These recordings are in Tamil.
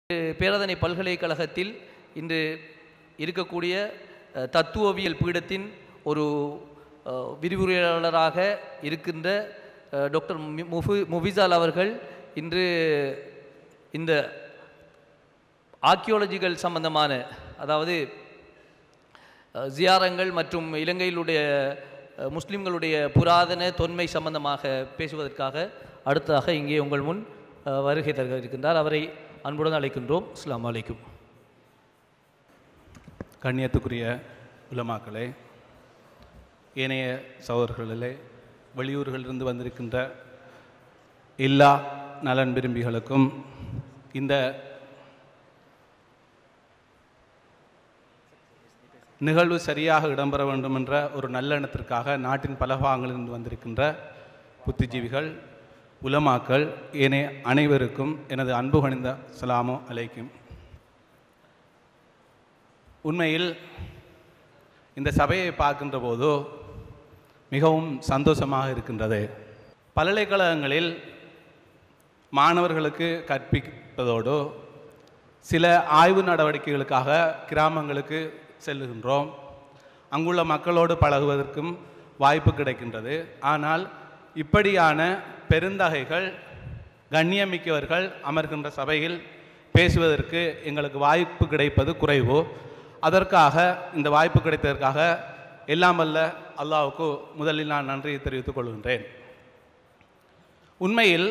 பேரதனை பல்கலைக்கழகத்தில் இன்று இருக்கக்கூடிய அஹ், தத்துவவியல் பீடத்தின் ஒரு அஹ், விரிவுரையாளராக இருக்கின்ற அஹ், டாக்டர் மி- முஃபி முஃபிசால் அவர்கள் இன்று இந்த ஆர்கியோலஜிக்கல் சம்பந்தமான அதாவது அஹ், ஜியாரங்கள் மற்றும் இலங்கையிலுடைய அஹ், முஸ்லிம்களுடைய புராதன தொன்மை சம்பந்தமாக பேசுவதற்காக அடுத்ததாக இங்கே உங்கள் முன் அஹ், வருகை தர இருக்கின்றார் அவரை அன்புடன் அழைக்கின்றோம் அஸ்ஸலாமு அலைக்கும் கண்ணியத்துக்குரிய உலமாக்களே ஏனைய சகோதரர்களே வெளியூர்களிலிருந்து வந்திருக்கின்ற எல்லா நலன் விரும்பிகளுக்கும் இந்த நிகழ்வு சரியாக இடம்பெற வேண்டும் என்ற ஒரு நல்லெண்ணத்திற்காக நாட்டின் பல பாகங்களிலிருந்து வந்திருக்கின்ற புத்திஜீவிகள் உலமாக்கள் ஏனைய அனைவருக்கும் எனது அன்பு கணிந்த சலாமோ அலைக்கும் உண்மையில் இந்த சபையை பார்க்கின்ற போதோ மிகவும் சந்தோஷமாக இருக்கின்றது பல்கலைக்கழகங்களில் மாணவர்களுக்கு கற்பிப்பதோடு சில ஆய்வு நடவடிக்கைகளுக்காக கிராமங்களுக்கு செல்லுகின்றோம் அங்குள்ள மக்களோடு பழகுவதற்கும் வாய்ப்பு கிடைக்கின்றது ஆனால் இப்படியான பெருந்தகைகள் கண்ணியமிக்கவர்கள் அமர்கின்ற சபையில் பேசுவதற்கு எங்களுக்கு வாய்ப்பு கிடைப்பது குறைவு அதற்காக இந்த வாய்ப்பு கிடைத்ததற்காக எல்லாம் வல்ல அல்லாஹ்வுக்கு முதலில் நான் நன்றியை தெரிவித்துக் கொள்கின்றேன் உண்மையில்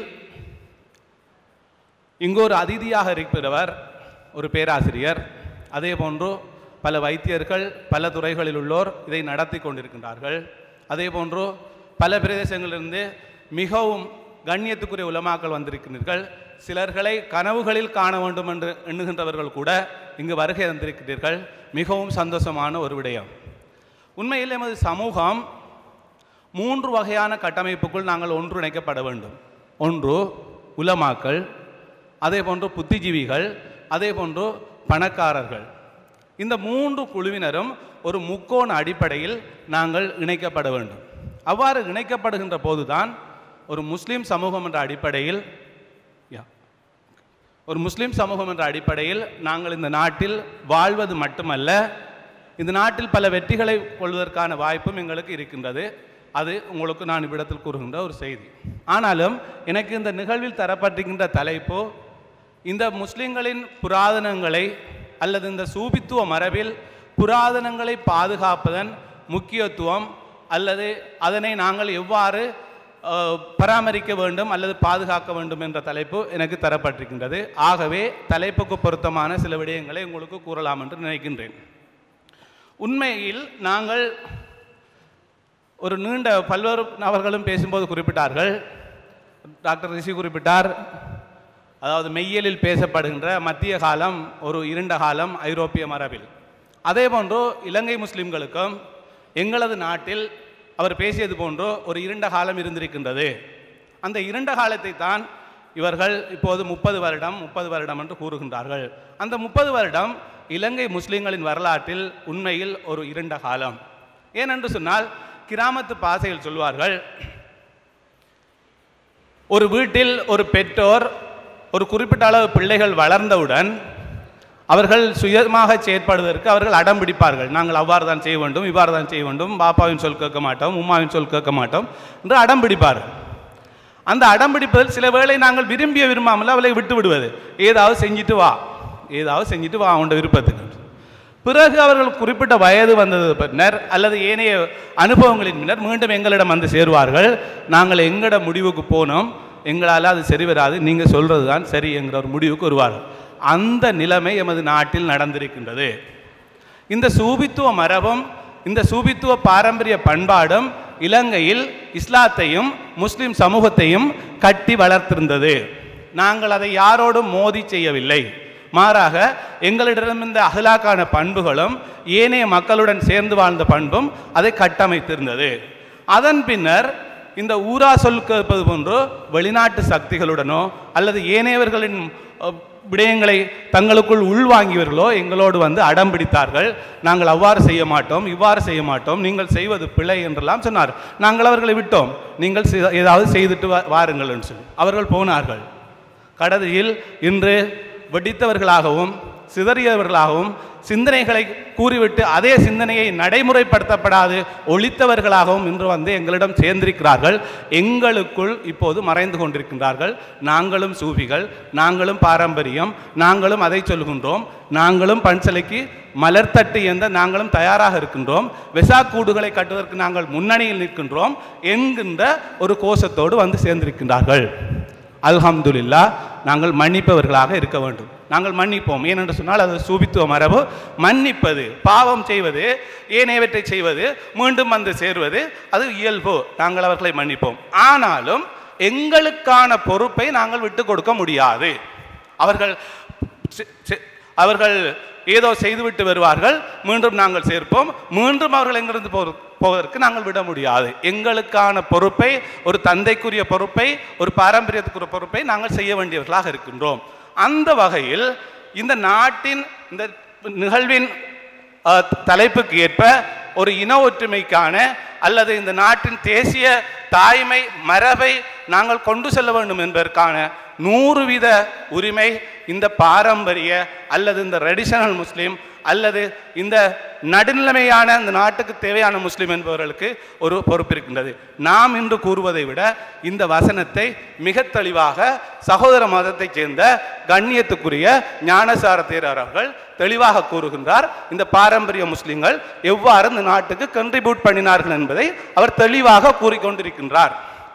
இங்கு ஒரு அதிதியாக இருக்கிறவர் ஒரு பேராசிரியர் அதே போன்று பல வைத்தியர்கள் பல துறைகளில் உள்ளோர் இதை நடத்தி கொண்டிருக்கின்றார்கள் அதே போன்று பல பிரதேசங்களிலிருந்து மிகவும் கண்ணியத்துக்குரிய உலமாக்கள் வந்திருக்கிறீர்கள் சிலர்களை கனவுகளில் காண வேண்டும் என்று எண்ணுகின்றவர்கள் கூட இங்கு வருகை தந்திருக்கிறீர்கள் மிகவும் சந்தோஷமான ஒரு விடயம் உண்மையில் எமது சமூகம் மூன்று வகையான கட்டமைப்புக்குள் நாங்கள் ஒன்றிணைக்கப்பட வேண்டும் ஒன்று உலமாக்கள் அதே போன்று புத்திஜீவிகள் அதே போன்று பணக்காரர்கள் இந்த மூன்று குழுவினரும் ஒரு முக்கோண அடிப்படையில் நாங்கள் இணைக்கப்பட வேண்டும் அவ்வாறு இணைக்கப்படுகின்ற போதுதான் ஒரு முஸ்லீம் சமூகம் என்ற அடிப்படையில் யா ஒரு முஸ்லீம் சமூகம் என்ற அடிப்படையில் நாங்கள் இந்த நாட்டில் வாழ்வது மட்டுமல்ல இந்த நாட்டில் பல வெற்றிகளை கொள்வதற்கான வாய்ப்பும் எங்களுக்கு இருக்கின்றது அது உங்களுக்கு நான் இவ்விடத்தில் கூறுகின்ற ஒரு செய்தி ஆனாலும் எனக்கு இந்த நிகழ்வில் தரப்பட்டிருக்கின்ற தலைப்பு இந்த முஸ்லிம்களின் புராதனங்களை அல்லது இந்த சூபித்துவ மரபில் புராதனங்களை பாதுகாப்பதன் முக்கியத்துவம் அல்லது அதனை நாங்கள் எவ்வாறு அஹ், பராமரிக்க வேண்டும் அல்லது பாதுகாக்க வேண்டும் என்ற தலைப்பு எனக்கு தரப்பட்டிருக்கின்றது ஆகவே தலைப்புக்கு பொருத்தமான சில விடயங்களை உங்களுக்கு கூறலாம் என்று நினைக்கின்றேன் உண்மையில் நாங்கள் ஒரு நீண்ட பல்வேறு நபர்களும் பேசும்போது குறிப்பிட்டார்கள் டாக்டர் ரிஷி குறிப்பிட்டார் அதாவது மெய்யியலில் பேசப்படுகின்ற மத்திய காலம் ஒரு இருண்ட காலம் ஐரோப்பிய மரபில் அதே போன்று இலங்கை முஸ்லிம்களுக்கும் எங்களது நாட்டில் அவர் பேசியது போன்று ஒரு இருண்ட காலம் இருந்திருக்கின்றது அந்த இருண்ட காலத்தை தான் இவர்கள் இப்போது முப்பது வருடம் முப்பது வருடம் என்று கூறுகின்றார்கள் அந்த முப்பது வருடம் இலங்கை முஸ்லிம்களின் வரலாற்றில் உண்மையில் ஒரு இருண்ட காலம் ஏனென்று சொன்னால் கிராமத்து பாசையில் சொல்வார்கள் ஒரு வீட்டில் ஒரு பெற்றோர் ஒரு குறிப்பிட்ட அளவு பிள்ளைகள் வளர்ந்தவுடன் அவர்கள் சுயமாக செயற்படுவதற்கு அவர்கள் அடம் பிடிப்பார்கள் நாங்கள் அவ்வாறு தான் செய்ய வேண்டும் இவ்வாறு தான் செய்ய வேண்டும் பாப்பாவின் சொல் கேட்க மாட்டோம் உம்மாவின் சொல் கேட்க மாட்டோம் என்று அடம் பிடிப்பார்கள் அந்த அடம் பிடிப்பதில் சில வேளை நாங்கள் விரும்பிய விரும்பாமல் அவளை விட்டு விடுவது ஏதாவது செஞ்சுட்டு வா ஏதாவது செஞ்சுட்டு வா அவனோட விருப்பத்துக்கு பிறகு அவர்கள் குறிப்பிட்ட வயது வந்தது பின்னர் அல்லது ஏனைய அனுபவங்களின் பின்னர் மீண்டும் எங்களிடம் வந்து சேருவார்கள் நாங்கள் எங்கட முடிவுக்கு போனோம் எங்களால் அது சரி வராது நீங்கள் சொல்கிறது தான் சரி என்கிற ஒரு முடிவுக்கு வருவார்கள் அந்த நிலைமை எமது நாட்டில் நடந்திருக்கின்றது இந்த சூபித்துவ மரபும் இந்த சூபித்துவ பாரம்பரிய பண்பாடும் இலங்கையில் இஸ்லாத்தையும் முஸ்லிம் சமூகத்தையும் கட்டி வளர்த்திருந்தது நாங்கள் அதை யாரோடும் மோதி செய்யவில்லை மாறாக எங்களிடம் இந்த அகலாக்கான பண்புகளும் ஏனைய மக்களுடன் சேர்ந்து வாழ்ந்த பண்பும் அதை கட்டமைத்திருந்தது அதன் பின்னர் இந்த ஊரா சொல் கேட்பது போன்று வெளிநாட்டு சக்திகளுடனோ அல்லது ஏனையவர்களின் அஹ், விடயங்களை தங்களுக்குள் உள்வாங்கியவர்களோ எங்களோடு வந்து அடம் பிடித்தார்கள் நாங்கள் அவ்வாறு செய்ய மாட்டோம் இவ்வாறு செய்ய மாட்டோம் நீங்கள் செய்வது பிழை என்றெல்லாம் சொன்னார் நாங்கள் அவர்களை விட்டோம் நீங்கள் செ- ஏதாவது செய்துட்டு வா- வாருங்கள் என்று சொல்லி அவர்கள் போனார்கள் கடைசியில் இன்று வெடித்தவர்களாகவும் சிதறியவர்களாகவும் சிந்தனைகளை கூறிவிட்டு அதே சிந்தனையை நடைமுறைப்படுத்தப்படாது ஒழித்தவர்களாகவும் இன்று வந்து எங்களிடம் சேர்ந்திருக்கிறார்கள் எங்களுக்குள் இப்போது மறைந்து கொண்டிருக்கின்றார்கள் நாங்களும் சூஃபிகள் நாங்களும் பாரம்பரியம் நாங்களும் அதை சொல்கின்றோம் நாங்களும் பன்சலைக்கு மலர்த்தட்டு எந்த நாங்களும் தயாராக இருக்கின்றோம் வெசா கூடுகளை கட்டுவதற்கு நாங்கள் முன்னணியில் நிற்கின்றோம் என்கின்ற ஒரு கோஷத்தோடு வந்து சேர்ந்திருக்கின்றார்கள் அல்ஹம்துலில்லா நாங்கள் மன்னிப்பவர்களாக இருக்க வேண்டும் நாங்கள் மன்னிப்போம் ஏனென்று சொன்னால் அது சூபித்துவ மரபு மன்னிப்பது பாவம் செய்வது ஏனையவற்றை செய்வது மீண்டும் வந்து சேர்வது அது இயல்பு நாங்கள் அவர்களை மன்னிப்போம் ஆனாலும் எங்களுக்கான பொறுப்பை நாங்கள் விட்டு கொடுக்க முடியாது அவர்கள் செ- செ- அவர்கள் ஏதோ செய்துவிட்டு வருவார்கள் மீண்டும் நாங்கள் சேர்ப்போம் மீண்டும் அவர்கள் எங்கிருந்து போ போவதற்கு நாங்கள் விட முடியாது எங்களுக்கான பொறுப்பை ஒரு தந்தைக்குரிய பொறுப்பை ஒரு பாரம்பரியத்துக்குரிய பொறுப்பை நாங்கள் செய்ய வேண்டியவர்களாக இருக்கின்றோம் அந்த வகையில் இந்த நாட்டின் இந்த நிகழ்வின் அஹ், தலைப்புக்கு ஏற்ப ஒரு இன ஒற்றுமைக்கான அல்லது இந்த நாட்டின் தேசிய தாய்மை மரபை நாங்கள் கொண்டு செல்ல வேண்டும் என்பதற்கான நூறு வீத உரிமை இந்த பாரம்பரிய அல்லது இந்த ட்ரெடிஷனல் முஸ்லீம் அல்லது இந்த நடுநிலைமையான இந்த நாட்டுக்கு தேவையான முஸ்லீம் என்பவர்களுக்கு ஒரு பொறுப்பு இருக்கின்றது நாம் இன்று கூறுவதை விட இந்த வசனத்தை மிக தெளிவாக சகோதர மதத்தைச் சேர்ந்த கண்ணியத்துக்குரிய ஞானசார தேரர் அவர்கள் தெளிவாக கூறுகின்றார் இந்த பாரம்பரிய முஸ்லிம்கள் எவ்வாறு இந்த நாட்டுக்கு கண்ட்ரிபியூட் பண்ணினார்கள் என்பதை அவர் தெளிவாக கூறிக்கொண்டிருக்கின்றார்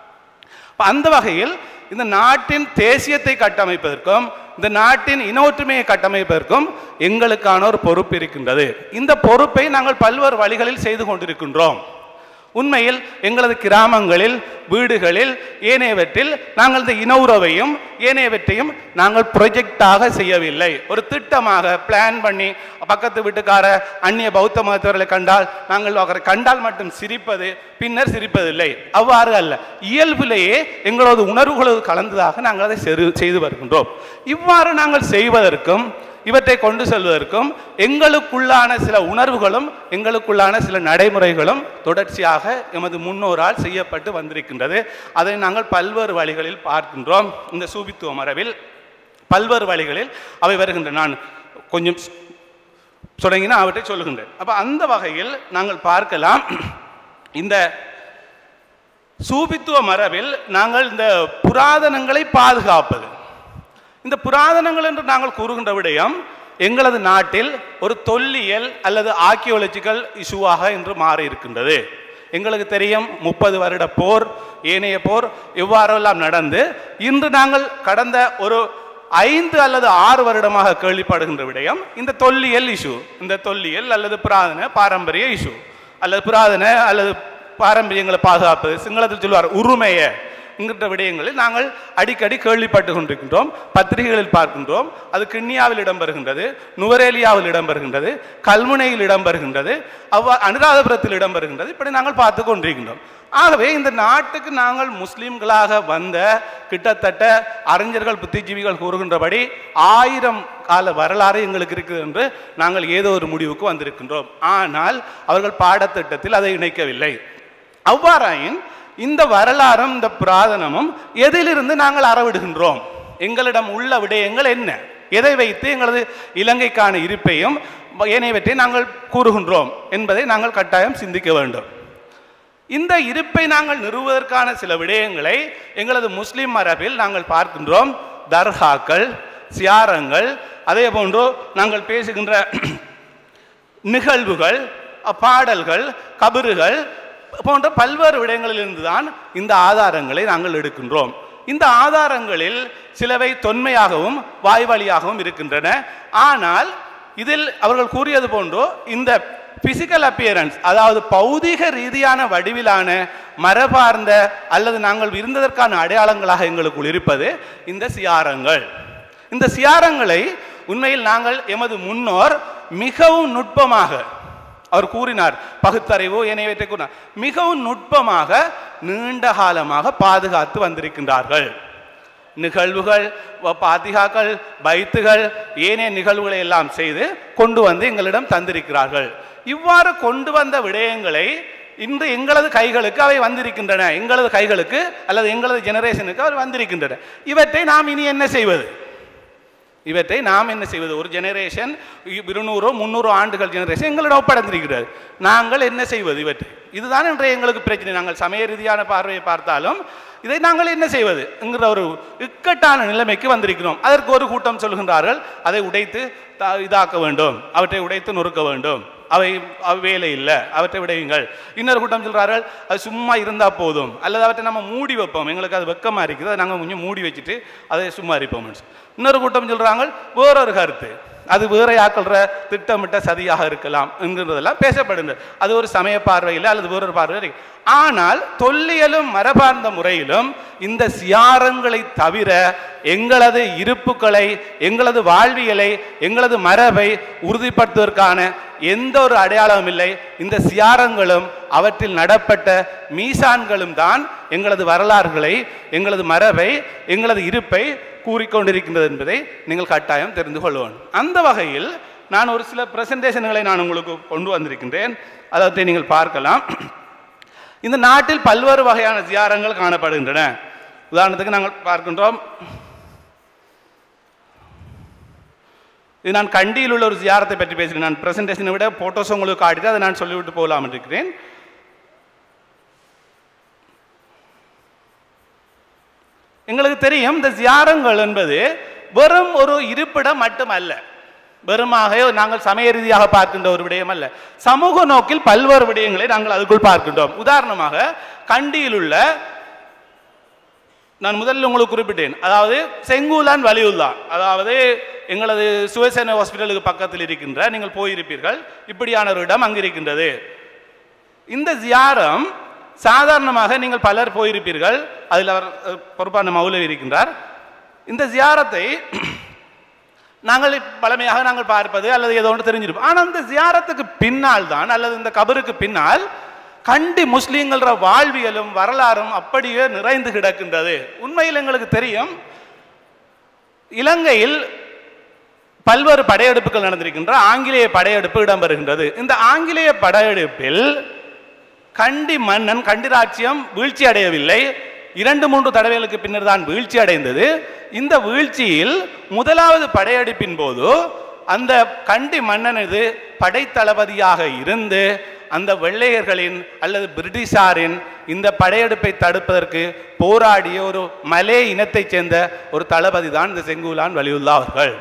அப்ப அந்த வகையில் இந்த நாட்டின் தேசியத்தை கட்டமைப்பதற்கும் இந்த நாட்டின் இன ஒற்றுமையை கட்டமைப்பதற்கும் எங்களுக்கான ஒரு பொறுப்பு இருக்கின்றது இந்த பொறுப்பை நாங்கள் பல்வேறு வழிகளில் செய்து கொண்டிருக்கின்றோம் உண்மையில் எங்களது கிராமங்களில் வீடுகளில் ஏனையவற்றில் நாங்கள் இந்த இன உறவையும் ஏனையவற்றையும் நாங்கள் ப்ரொஜெக்டாக செய்யவில்லை ஒரு திட்டமாக பிளான் பண்ணி பக்கத்து வீட்டுக்கார அந்நிய பௌத்த மதத்தவர்களை கண்டால் நாங்கள் அவரை கண்டால் மட்டும் சிரிப்பது பின்னர் சிரிப்பதில்லை அவ்வாறு அல்ல இயல்பிலேயே எங்களது உணர்வுகளோடு கலந்ததாக நாங்கள் அதை செரு- செய்து வருகின்றோம் இவ்வாறு நாங்கள் செய்வதற்கும் இவற்றை கொண்டு செல்வதற்கும் எங்களுக்குள்ளான சில உணர்வுகளும் எங்களுக்குள்ளான சில நடைமுறைகளும் தொடர்ச்சியாக எமது முன்னோரால் செய்யப்பட்டு வந்திருக்கின்றது அதை நாங்கள் பல்வேறு வழிகளில் பார்க்கின்றோம் இந்த சூபித்துவ மரபில் பல்வேறு வழிகளில் அவை வருகின்றன நான் கொஞ்சம் ஸ்- தொடங்கினா அவற்றை சொல்லுகின்றேன் அப்ப அந்த வகையில் நாங்கள் பார்க்கலாம் இந்த சூபித்துவ மரபில் நாங்கள் இந்த புராதனங்களை பாதுகாப்பது இந்த புராதனங்கள் என்று நாங்கள் கூறுகின்ற விடயம் எங்களது நாட்டில் ஒரு தொல்லியல் அல்லது ஆர்கியோலஜிக்கல் இஷ்யூவாக இன்று மாறி இருக்கின்றது எங்களுக்கு தெரியும் முப்பது வருட போர் ஏனைய போர் எவ்வாறெல்லாம் நடந்து இன்று நாங்கள் கடந்த ஒரு ஐந்து அல்லது ஆறு வருடமாக கேள்விப்படுகின்ற விடயம் இந்த தொல்லியல் இஷ்யூ இந்த தொல்லியல் அல்லது புராதன பாரம்பரிய இஷ்யூ அல்லது புராதன அல்லது பாரம்பரியங்களை பாதுகாப்பது சிங்களத்தில் சொல்வார் உரிமைய என்கின்ற விடயங்களில் நாங்கள் அடிக்கடி கேள்விப்பட்டு கொண்டிருக்கின்றோம் பத்திரிகைகளில் பார்க்கின்றோம் அது கிண்ணியாவில் இடம்பெறுகின்றது நுவரேலியாவில் இடம்பெறுகின்றது கல்முனையில் இடம்பெறுகின்றது அவ்வா அனுராதபுரத்தில் இடம்பெறுகின்றது இப்படி நாங்கள் பார்த்து கொண்டிருக்கின்றோம் ஆகவே இந்த நாட்டுக்கு நாங்கள் முஸ்லிம்களாக வந்த கிட்டத்தட்ட அறிஞர்கள் புத்திஜீவிகள் கூறுகின்றபடி ஆயிரம் கால வரலாறு எங்களுக்கு இருக்குது என்று நாங்கள் ஏதோ ஒரு முடிவுக்கு வந்திருக்கின்றோம் ஆனால் அவர்கள் பாடத்திட்டத்தில் அதை இணைக்கவில்லை அவ்வாறாயின் இந்த வரலாறும் இந்த புராதனமும் எதிலிருந்து நாங்கள் அறவிடுகின்றோம் எங்களிடம் உள்ள விடயங்கள் என்ன எதை வைத்து எங்களது இலங்கைக்கான இருப்பையும் ஏனையவற்றை நாங்கள் கூறுகின்றோம் என்பதை நாங்கள் கட்டாயம் சிந்திக்க வேண்டும் இந்த இருப்பை நாங்கள் நிறுவுவதற்கான சில விடயங்களை எங்களது முஸ்லிம் மரபில் நாங்கள் பார்க்கின்றோம் தர்காக்கள் சியாரங்கள் அதே போன்று நாங்கள் பேசுகின்ற நிகழ்வுகள் அ, பாடல்கள் கபறுகள் போன்ற பல்வேறு விடயங்களிலிருந்து தான் இந்த ஆதாரங்களை நாங்கள் எடுக்கின்றோம் இந்த ஆதாரங்களில் சிலவை தொன்மையாகவும் வாய்வழியாகவும் இருக்கின்றன ஆனால் இதில் அவர்கள் கூறியது போன்றோ இந்த பிசிக்கல் அப்பியரன்ஸ் அதாவது பௌதிக ரீதியான வடிவிலான மரபார்ந்த அல்லது நாங்கள் இருந்ததற்கான அடையாளங்களாக எங்களுக்குள் இருப்பது இந்த சியாரங்கள் இந்த சியாரங்களை உண்மையில் நாங்கள் எமது முன்னோர் மிகவும் நுட்பமாக அவர் கூறினார் பகுத்தறிவு ஏனையவற்றை கூறினார் மிகவும் நுட்பமாக நீண்ட காலமாக பாதுகாத்து வந்திருக்கின்றார்கள் நிகழ்வுகள் வ- பாத்திகாக்கள் பைத்துகள் ஏனைய நிகழ்வுகளை எல்லாம் செய்து கொண்டு வந்து எங்களிடம் தந்திருக்கிறார்கள் இவ்வாறு கொண்டு வந்த விடயங்களை இன்று எங்களது கைகளுக்கு அவை வந்திருக்கின்றன எங்களது கைகளுக்கு அல்லது எங்களது ஜெனரேஷனுக்கு அவை வந்திருக்கின்றன இவற்றை நாம் இனி என்ன செய்வது இவற்றை நாம் என்ன செய்வது ஒரு ஜெனரேஷன் இருநூறோ முந்நூறோ ஆண்டுகள் ஜெனரேஷன் எங்களிடம் ஒப்படைந்திருக்கிறது நாங்கள் என்ன செய்வது இவற்றை இதுதான் இன்றைய எங்களுக்கு பிரச்சனை நாங்கள் சமய ரீதியான பார்வையை பார்த்தாலும் இதை நாங்கள் என்ன செய்வது என்கிற ஒரு இக்கட்டான நிலைமைக்கு வந்திருக்கிறோம் அதற்கு ஒரு கூட்டம் சொல்கின்றார்கள் அதை உடைத்து த- இதாக்க வேண்டும் அவற்றை உடைத்து நொறுக்க வேண்டும் அவை அவை வேலை இல்லை அவற்றை விடையுங்கள் இன்னொரு கூட்டம் சொல்றார்கள் அது சும்மா இருந்தா போதும் அல்லது அவற்றை நம்ம மூடி வைப்போம் எங்களுக்கு அது வெக்கமா இருக்குது அதை நாங்கள் கொஞ்சம் மூடி வச்சுட்டு அதை சும்மா இருப்போம் இன்னொரு கூட்டம் சொல்றாங்க வேறொரு கருத்து அது வேற ஆக்கள்ற திட்டமிட்ட சதியாக இருக்கலாம் என்கிறதெல்லாம் பேசப்படுகிறது அது ஒரு சமய பார்வையில் அல்லது வேறொரு பார்வையில் இருக்கு. ஆனால் தொல்லியலும் மரபார்ந்த முறையிலும் இந்த சியாரங்களை தவிர எங்களது இருப்புக்களை எங்களது வாழ்வியலை எங்களது மரபை உறுதிப்படுத்துவதற்கான எந்த ஒரு அடையாளமும் இல்லை இந்த சியாரங்களும் அவற்றில் நடப்பட்ட மீசான்களும் தான் எங்களது வரலாறுகளை எங்களது மரபை எங்களது இருப்பை கூறிக்கொண்டிருக்கின்றது என்பதை நீங்கள் கட்டாயம் தெரிந்து கொள்ளுவோம் அந்த வகையில் நான் ஒரு சில பிரசன்டேஷன்களை நான் உங்களுக்கு கொண்டு வந்திருக்கின்றேன் அதை நீங்கள் பார்க்கலாம் இந்த நாட்டில் பல்வேறு வகையான ஜியாரங்கள் காணப்படுகின்றன உதாரணத்துக்கு நாங்கள் பார்க்கின்றோம் இது நான் கண்டியில் உள்ள ஒரு ஜியாரத்தை பற்றி பேசுகிறேன் நான் பிரசன்டேஷனை விட போட்டோஸ் உங்களுக்கு காட்டிட்டு அதை நான் சொல்லிவிட்டு போகலாம் இருக்கிறேன் எங்களுக்கு தெரியும் இந்த ஜியாரங்கள் என்பது வெறும் ஒரு இருப்பிடம் மட்டுமல்ல வெறுமாக நாங்கள் சமய ரீதியாக பார்க்கின்ற ஒரு விடயம் அல்ல சமூக நோக்கில் பல்வேறு விடயங்களை நாங்கள் அதுக்குள் பார்க்கின்றோம் உதாரணமாக கண்டியில் உள்ள நான் முதல்ல உங்களுக்கு குறிப்பிட்டேன் அதாவது செங்கூலான் வலியுல்லா அதாவது எங்களது சுயசேன ஹாஸ்பிட்டலுக்கு பக்கத்தில் இருக்கின்ற நீங்கள் போயிருப்பீர்கள் இப்படியான ஒரு இடம் அங்கு இருக்கின்றது இந்த ஜியாரம் சாதாரணமாக நீங்கள் பலர் போயிருப்பீர்கள் அதில் அவர் அஹ், பொறுப்பான மௌலவி இருக்கின்றார் இந்த ஜியாரத்தை நாங்கள் பழமையாக நாங்கள் பார்ப்பது அல்லது ஏதோ ஒன்று தெரிஞ்சிருப்போம் ஆனால் இந்த ஜியாரத்துக்கு பின்னால் தான் அல்லது இந்த கபருக்கு பின்னால் கண்டி முஸ்லீம்கள வாழ்வியலும் வரலாறும் அப்படியே நிறைந்து கிடக்கின்றது உண்மையில் எங்களுக்கு தெரியும் இலங்கையில் பல்வேறு படையெடுப்புகள் நடந்திருக்கின்ற ஆங்கிலேய படையெடுப்பு இடம்பெறுகின்றது இந்த ஆங்கிலேய படையெடுப்பில் கண்டி மன்னன் கண்டி ராஜ்யம் வீழ்ச்சி அடையவில்லை இரண்டு மூன்று தடவைகளுக்கு பின்னர் தான் வீழ்ச்சி அடைந்தது இந்த வீழ்ச்சியில் முதலாவது படையெடுப்பின் போது அந்த கண்டி மன்னனது படைத்தளபதியாக இருந்து அந்த வெள்ளையர்களின் அல்லது பிரிட்டிஷாரின் இந்த படையெடுப்பை தடுப்பதற்கு போராடிய ஒரு மலே இனத்தைச் சேர்ந்த ஒரு தளபதி தான் இந்த செங்கூலான் வலியுல்லா அவர்கள்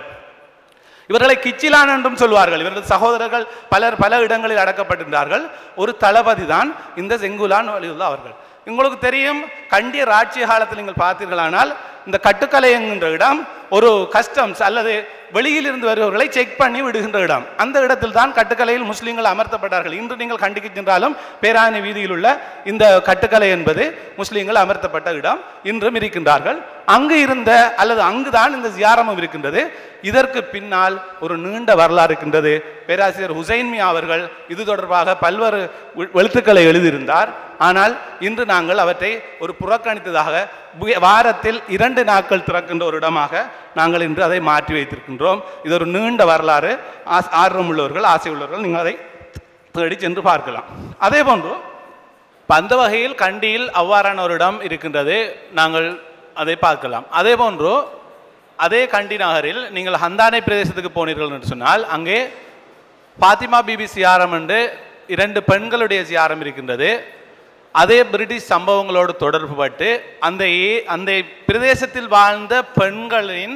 இவர்களை கிச்சிலான் என்றும் சொல்வார்கள் இவர்கள் சகோதரர்கள் பலர் பல இடங்களில் அடக்கப்பட்டிருந்தார்கள் ஒரு தளபதி தான் இந்த செங்குலான் வலியுல்லா அவர்கள் உங்களுக்கு தெரியும் கண்டிய ராட்சிய காலத்தில் நீங்கள் பார்த்தீர்களானால் இந்த கட்டுக்கலை என்கின்ற இடம் ஒரு கஸ்டம்ஸ் அல்லது வெளியில் இருந்து வருபவர்களை செக் பண்ணி விடுகின்ற இடம் அந்த இடத்தில் தான் கட்டுக்கலையில் முஸ்லீம்கள் அமர்த்தப்பட்டார்கள் இன்று நீங்கள் கண்டிக்கு சென்றாலும் பேராணி வீதியில் உள்ள இந்த கட்டுக்கலை என்பது முஸ்லீம்கள் அமர்த்தப்பட்ட இடம் இன்றும் இருக்கின்றார்கள் அங்கு இருந்த அல்லது அங்குதான் இந்த ஜியாரமும் இருக்கின்றது இதற்கு பின்னால் ஒரு நீண்ட வரலாறு இருக்கின்றது பேராசிரியர் ஹுசைன்மி அவர்கள் இது தொடர்பாக பல்வேறு வெ- எழுத்துக்களை எழுதியிருந்தார் ஆனால் இன்று நாங்கள் அவற்றை ஒரு புறக்கணித்ததாக வு- வாரத்தில் இரண்டு நாட்கள் திறக்கின்ற ஒரு இடமாக நாங்கள் இன்று அதை மாற்றி வைத்திருக்கின்றோம் இது ஒரு நீண்ட வரலாறு ஆஸ்- ஆர்வம் உள்ளவர்கள் ஆசை உள்ளவர்கள் நீங்கள் அதை தேடி சென்று பார்க்கலாம் அதே போன்று இப்ப அந்த வகையில் கண்டியில் அவ்வாறான ஒரு இடம் இருக்கின்றது நாங்கள் அதை பார்க்கலாம் அதே போன்று அதே கண்டி நகரில் நீங்கள் ஹந்தானை பிரதேசத்துக்கு போனீர்கள் என்று சொன்னால் அங்கே பாத்திமா பிபி சியாரம் என்று இரண்டு பெண்களுடைய சியாரம் இருக்கின்றது அதே பிரிட்டிஷ் சம்பவங்களோடு தொடர்புபட்டு அந்த ஏ- அந்த பிரதேசத்தில் வாழ்ந்த பெண்களின்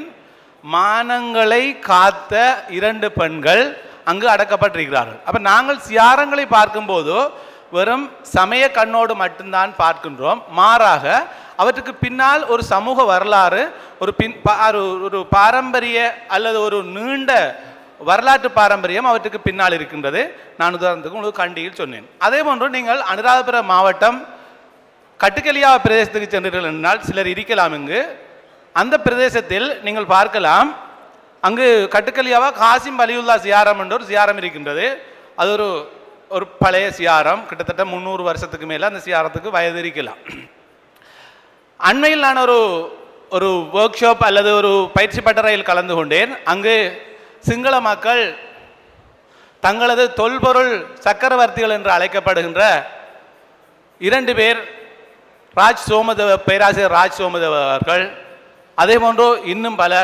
மானங்களை காத்த இரண்டு பெண்கள் அங்கு அடக்கப்பட்டிருக்கிறார்கள் அப்ப நாங்கள் சியாரங்களை பார்க்கும்போது வெறும் சமய கண்ணோடு மட்டும்தான் பார்க்கின்றோம் மாறாக அவற்றுக்கு பின்னால் ஒரு சமூக வரலாறு ஒரு பின் பா- ஒரு- ஒரு பாரம்பரிய அல்லது ஒரு நீண்ட வரலாற்று பாரம்பரியம் அவற்றுக்கு பின்னால் இருக்கின்றது நான் உதாரணத்துக்கு உங்களுக்கு கண்டியில் சொன்னேன் அதே போன்று நீங்கள் அனுராதபுரம் மாவட்டம் கட்டுக்கலியா பிரதேசத்துக்கு சென்றீர்கள் என்றால் சிலர் இருக்கலாம் இங்கு அந்த பிரதேசத்தில் நீங்கள் பார்க்கலாம் அங்கு கட்டுக்கலியாவா காசிம் வலியுல்லா சியாரம் என்ற ஒரு சியாரம் இருக்கின்றது அது ஒரு ஒரு பழைய சியாரம் கிட்டத்தட்ட முந்நூறு வருஷத்துக்கு மேலே அந்த சியாரத்துக்கு வயது இருக்கலாம் அண்மையில் நான் ஒரு ஒரு ஒர்க் ஷாப் அல்லது ஒரு பயிற்சி பட்டறையில் கலந்து கொண்டேன் அங்கு சிங்கள மக்கள் தங்களது தொல்பொருள் சக்கரவர்த்திகள் என்று அழைக்கப்படுகின்ற இரண்டு பேர் ராஜ் சோமதேவ பேராசிரியர் ராஜ் சோமதேவ அவர்கள் அதே போன்று இன்னும் பலர்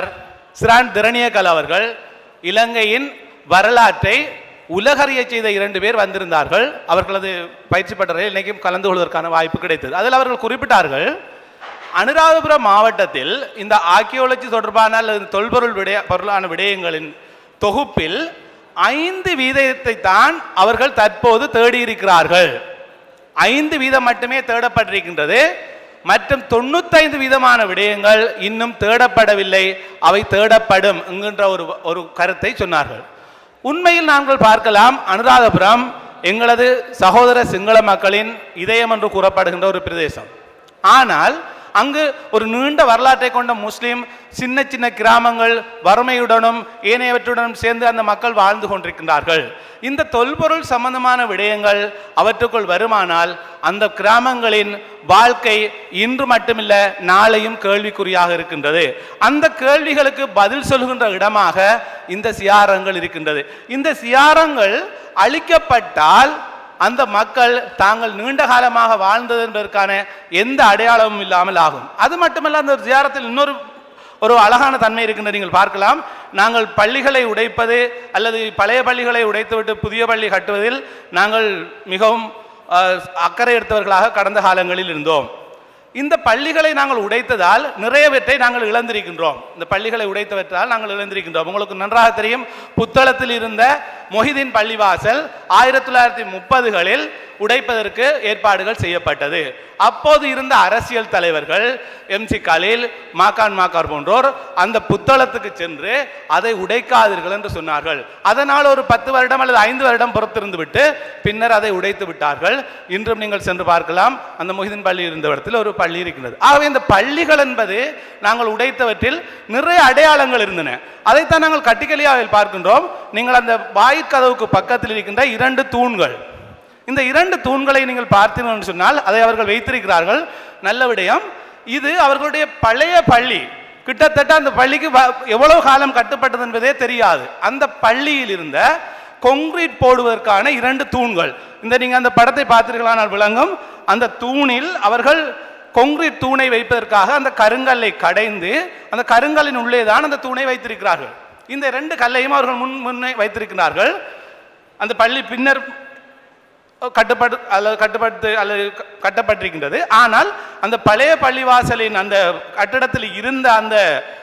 சிரான் திரணியகல் அவர்கள் இலங்கையின் வரலாற்றை உலகறிய செய்த இரண்டு பேர் வந்திருந்தார்கள் அவர்களது பயிற்சி பட்டறையில் இன்னைக்கும் கலந்து கொள்வதற்கான வாய்ப்பு கிடைத்தது அதில் அவர்கள் குறிப்பிட்டார்கள் அனுராதபுரம் மாவட்டத்தில் இந்த ஆர்கியோலஜி தொடர்பான அல்லது தொல்பொருள் விடய பொருளான விடயங்களின் தொகுப்பில் ஐந்து வீதத்தை தான் அவர்கள் தற்போது தேடியிருக்கிறார்கள் ஐந்து வீதம் மட்டுமே தேடப்பட்டிருக்கின்றது மற்றும் தொண்ணூத்தைந்து வீதமான விடயங்கள் இன்னும் தேடப்படவில்லை அவை தேடப்படும் என்கின்ற ஒரு ஒரு கருத்தை சொன்னார்கள் உண்மையில் நாங்கள் பார்க்கலாம் அனுராதபுரம் எங்களது சகோதர சிங்கள மக்களின் இதயம் என்று கூறப்படுகின்ற ஒரு பிரதேசம் ஆனால் அங்கு ஒரு நீண்ட வரலாற்றை கொண்ட முஸ்லிம் சின்ன சின்ன கிராமங்கள் வறுமையுடனும் ஏனையவற்றுடனும் சேர்ந்து அந்த மக்கள் வாழ்ந்து கொண்டிருக்கின்றார்கள் இந்த தொல்பொருள் சம்பந்தமான விடயங்கள் அவற்றுக்குள் வருமானால் அந்த கிராமங்களின் வாழ்க்கை இன்று மட்டுமில்ல நாளையும் கேள்விக்குறியாக இருக்கின்றது அந்த கேள்விகளுக்கு பதில் சொல்கின்ற இடமாக இந்த சியாரங்கள் இருக்கின்றது இந்த சியாரங்கள் அழிக்கப்பட்டால் அந்த மக்கள் தாங்கள் நீண்ட காலமாக வாழ்ந்தது என்பதற்கான எந்த அடையாளமும் இல்லாமல் ஆகும் அது மட்டுமல்ல அந்த ஜியாரத்தில் இன்னொரு ஒரு அழகான தன்மை இருக்கின்றது நீங்கள் பார்க்கலாம் நாங்கள் பள்ளிகளை உடைப்பது அல்லது பழைய பள்ளிகளை உடைத்துவிட்டு புதிய பள்ளி கட்டுவதில் நாங்கள் மிகவும் அஹ், அக்கறை எடுத்தவர்களாக கடந்த காலங்களில் இருந்தோம் இந்த பள்ளிகளை நாங்கள் உடைத்ததால் நிறையவற்றை நாங்கள் இழந்திருக்கின்றோம் இந்த பள்ளிகளை உடைத்தவற்றால் நாங்கள் இழந்திருக்கின்றோம் உங்களுக்கு நன்றாக தெரியும் புத்தளத்தில் இருந்த மொஹிதீன் பள்ளிவாசல் ஆயிரத்தி தொள்ளாயிரத்தி முப்பதுகளில் உடைப்பதற்கு ஏற்பாடுகள் செய்யப்பட்டது அப்போது இருந்த அரசியல் தலைவர்கள் எம்சி கலீல் மாகான் மாக்கார் போன்றோர் அந்த புத்தளத்துக்கு சென்று அதை உடைக்காதீர்கள் என்று சொன்னார்கள் அதனால் ஒரு பத்து வருடம் அல்லது ஐந்து வருடம் பொறுத்திருந்து விட்டு பின்னர் அதை உடைத்து விட்டார்கள் இன்றும் நீங்கள் சென்று பார்க்கலாம் அந்த மொஹிதீன் பள்ளி இருந்த இடத்தில் ஒரு பள்ளி இருக்கின்றது ஆகவே இந்த பள்ளிகள் என்பது நாங்கள் உடைத்தவற்றில் நிறைய அடையாளங்கள் இருந்தன அதைத்தான் நாங்கள் கட்டிக்கலியாவில் பார்க்கின்றோம் நீங்கள் அந்த வாயிற்கதவுக்கு பக்கத்தில் இருக்கின்ற இரண்டு தூண்கள் இந்த இரண்டு தூண்களை நீங்கள் பார்த்தீர்கள் என்று சொன்னால் அதை அவர்கள் வைத்திருக்கிறார்கள் நல்ல விடயம் இது அவர்களுடைய பழைய பள்ளி கிட்டத்தட்ட அந்த பள்ளிக்கு வ- எவ்வளவு காலம் கட்டப்பட்டது என்பதே தெரியாது அந்த பள்ளியில் இருந்த கொங்கிரீட் போடுவதற்கான இரண்டு தூண்கள் இந்த நீங்க அந்த படத்தை பார்த்தீர்களானால் விளங்கும் அந்த தூணில் அவர்கள் கொங்கிரீட் தூணை வைப்பதற்காக அந்த கருங்கல்லை கடைந்து அந்த கருங்கல்லின் உள்ளே தான் அந்த தூணை வைத்திருக்கிறார்கள் இந்த ரெண்டு கல்லையும் அவர்கள் முன் முன்னே வைத்திருக்கிறார்கள் அந்த பள்ளி பின்னர் கட்டுப்பட்டு அல்லது கட்டுப்பட்டு அல்லது க- கட்டப்பட்டிருக்கின்றது ஆனால் அந்த பழைய பள்ளிவாசலின் அந்த கட்டிடத்தில் இருந்த அந்த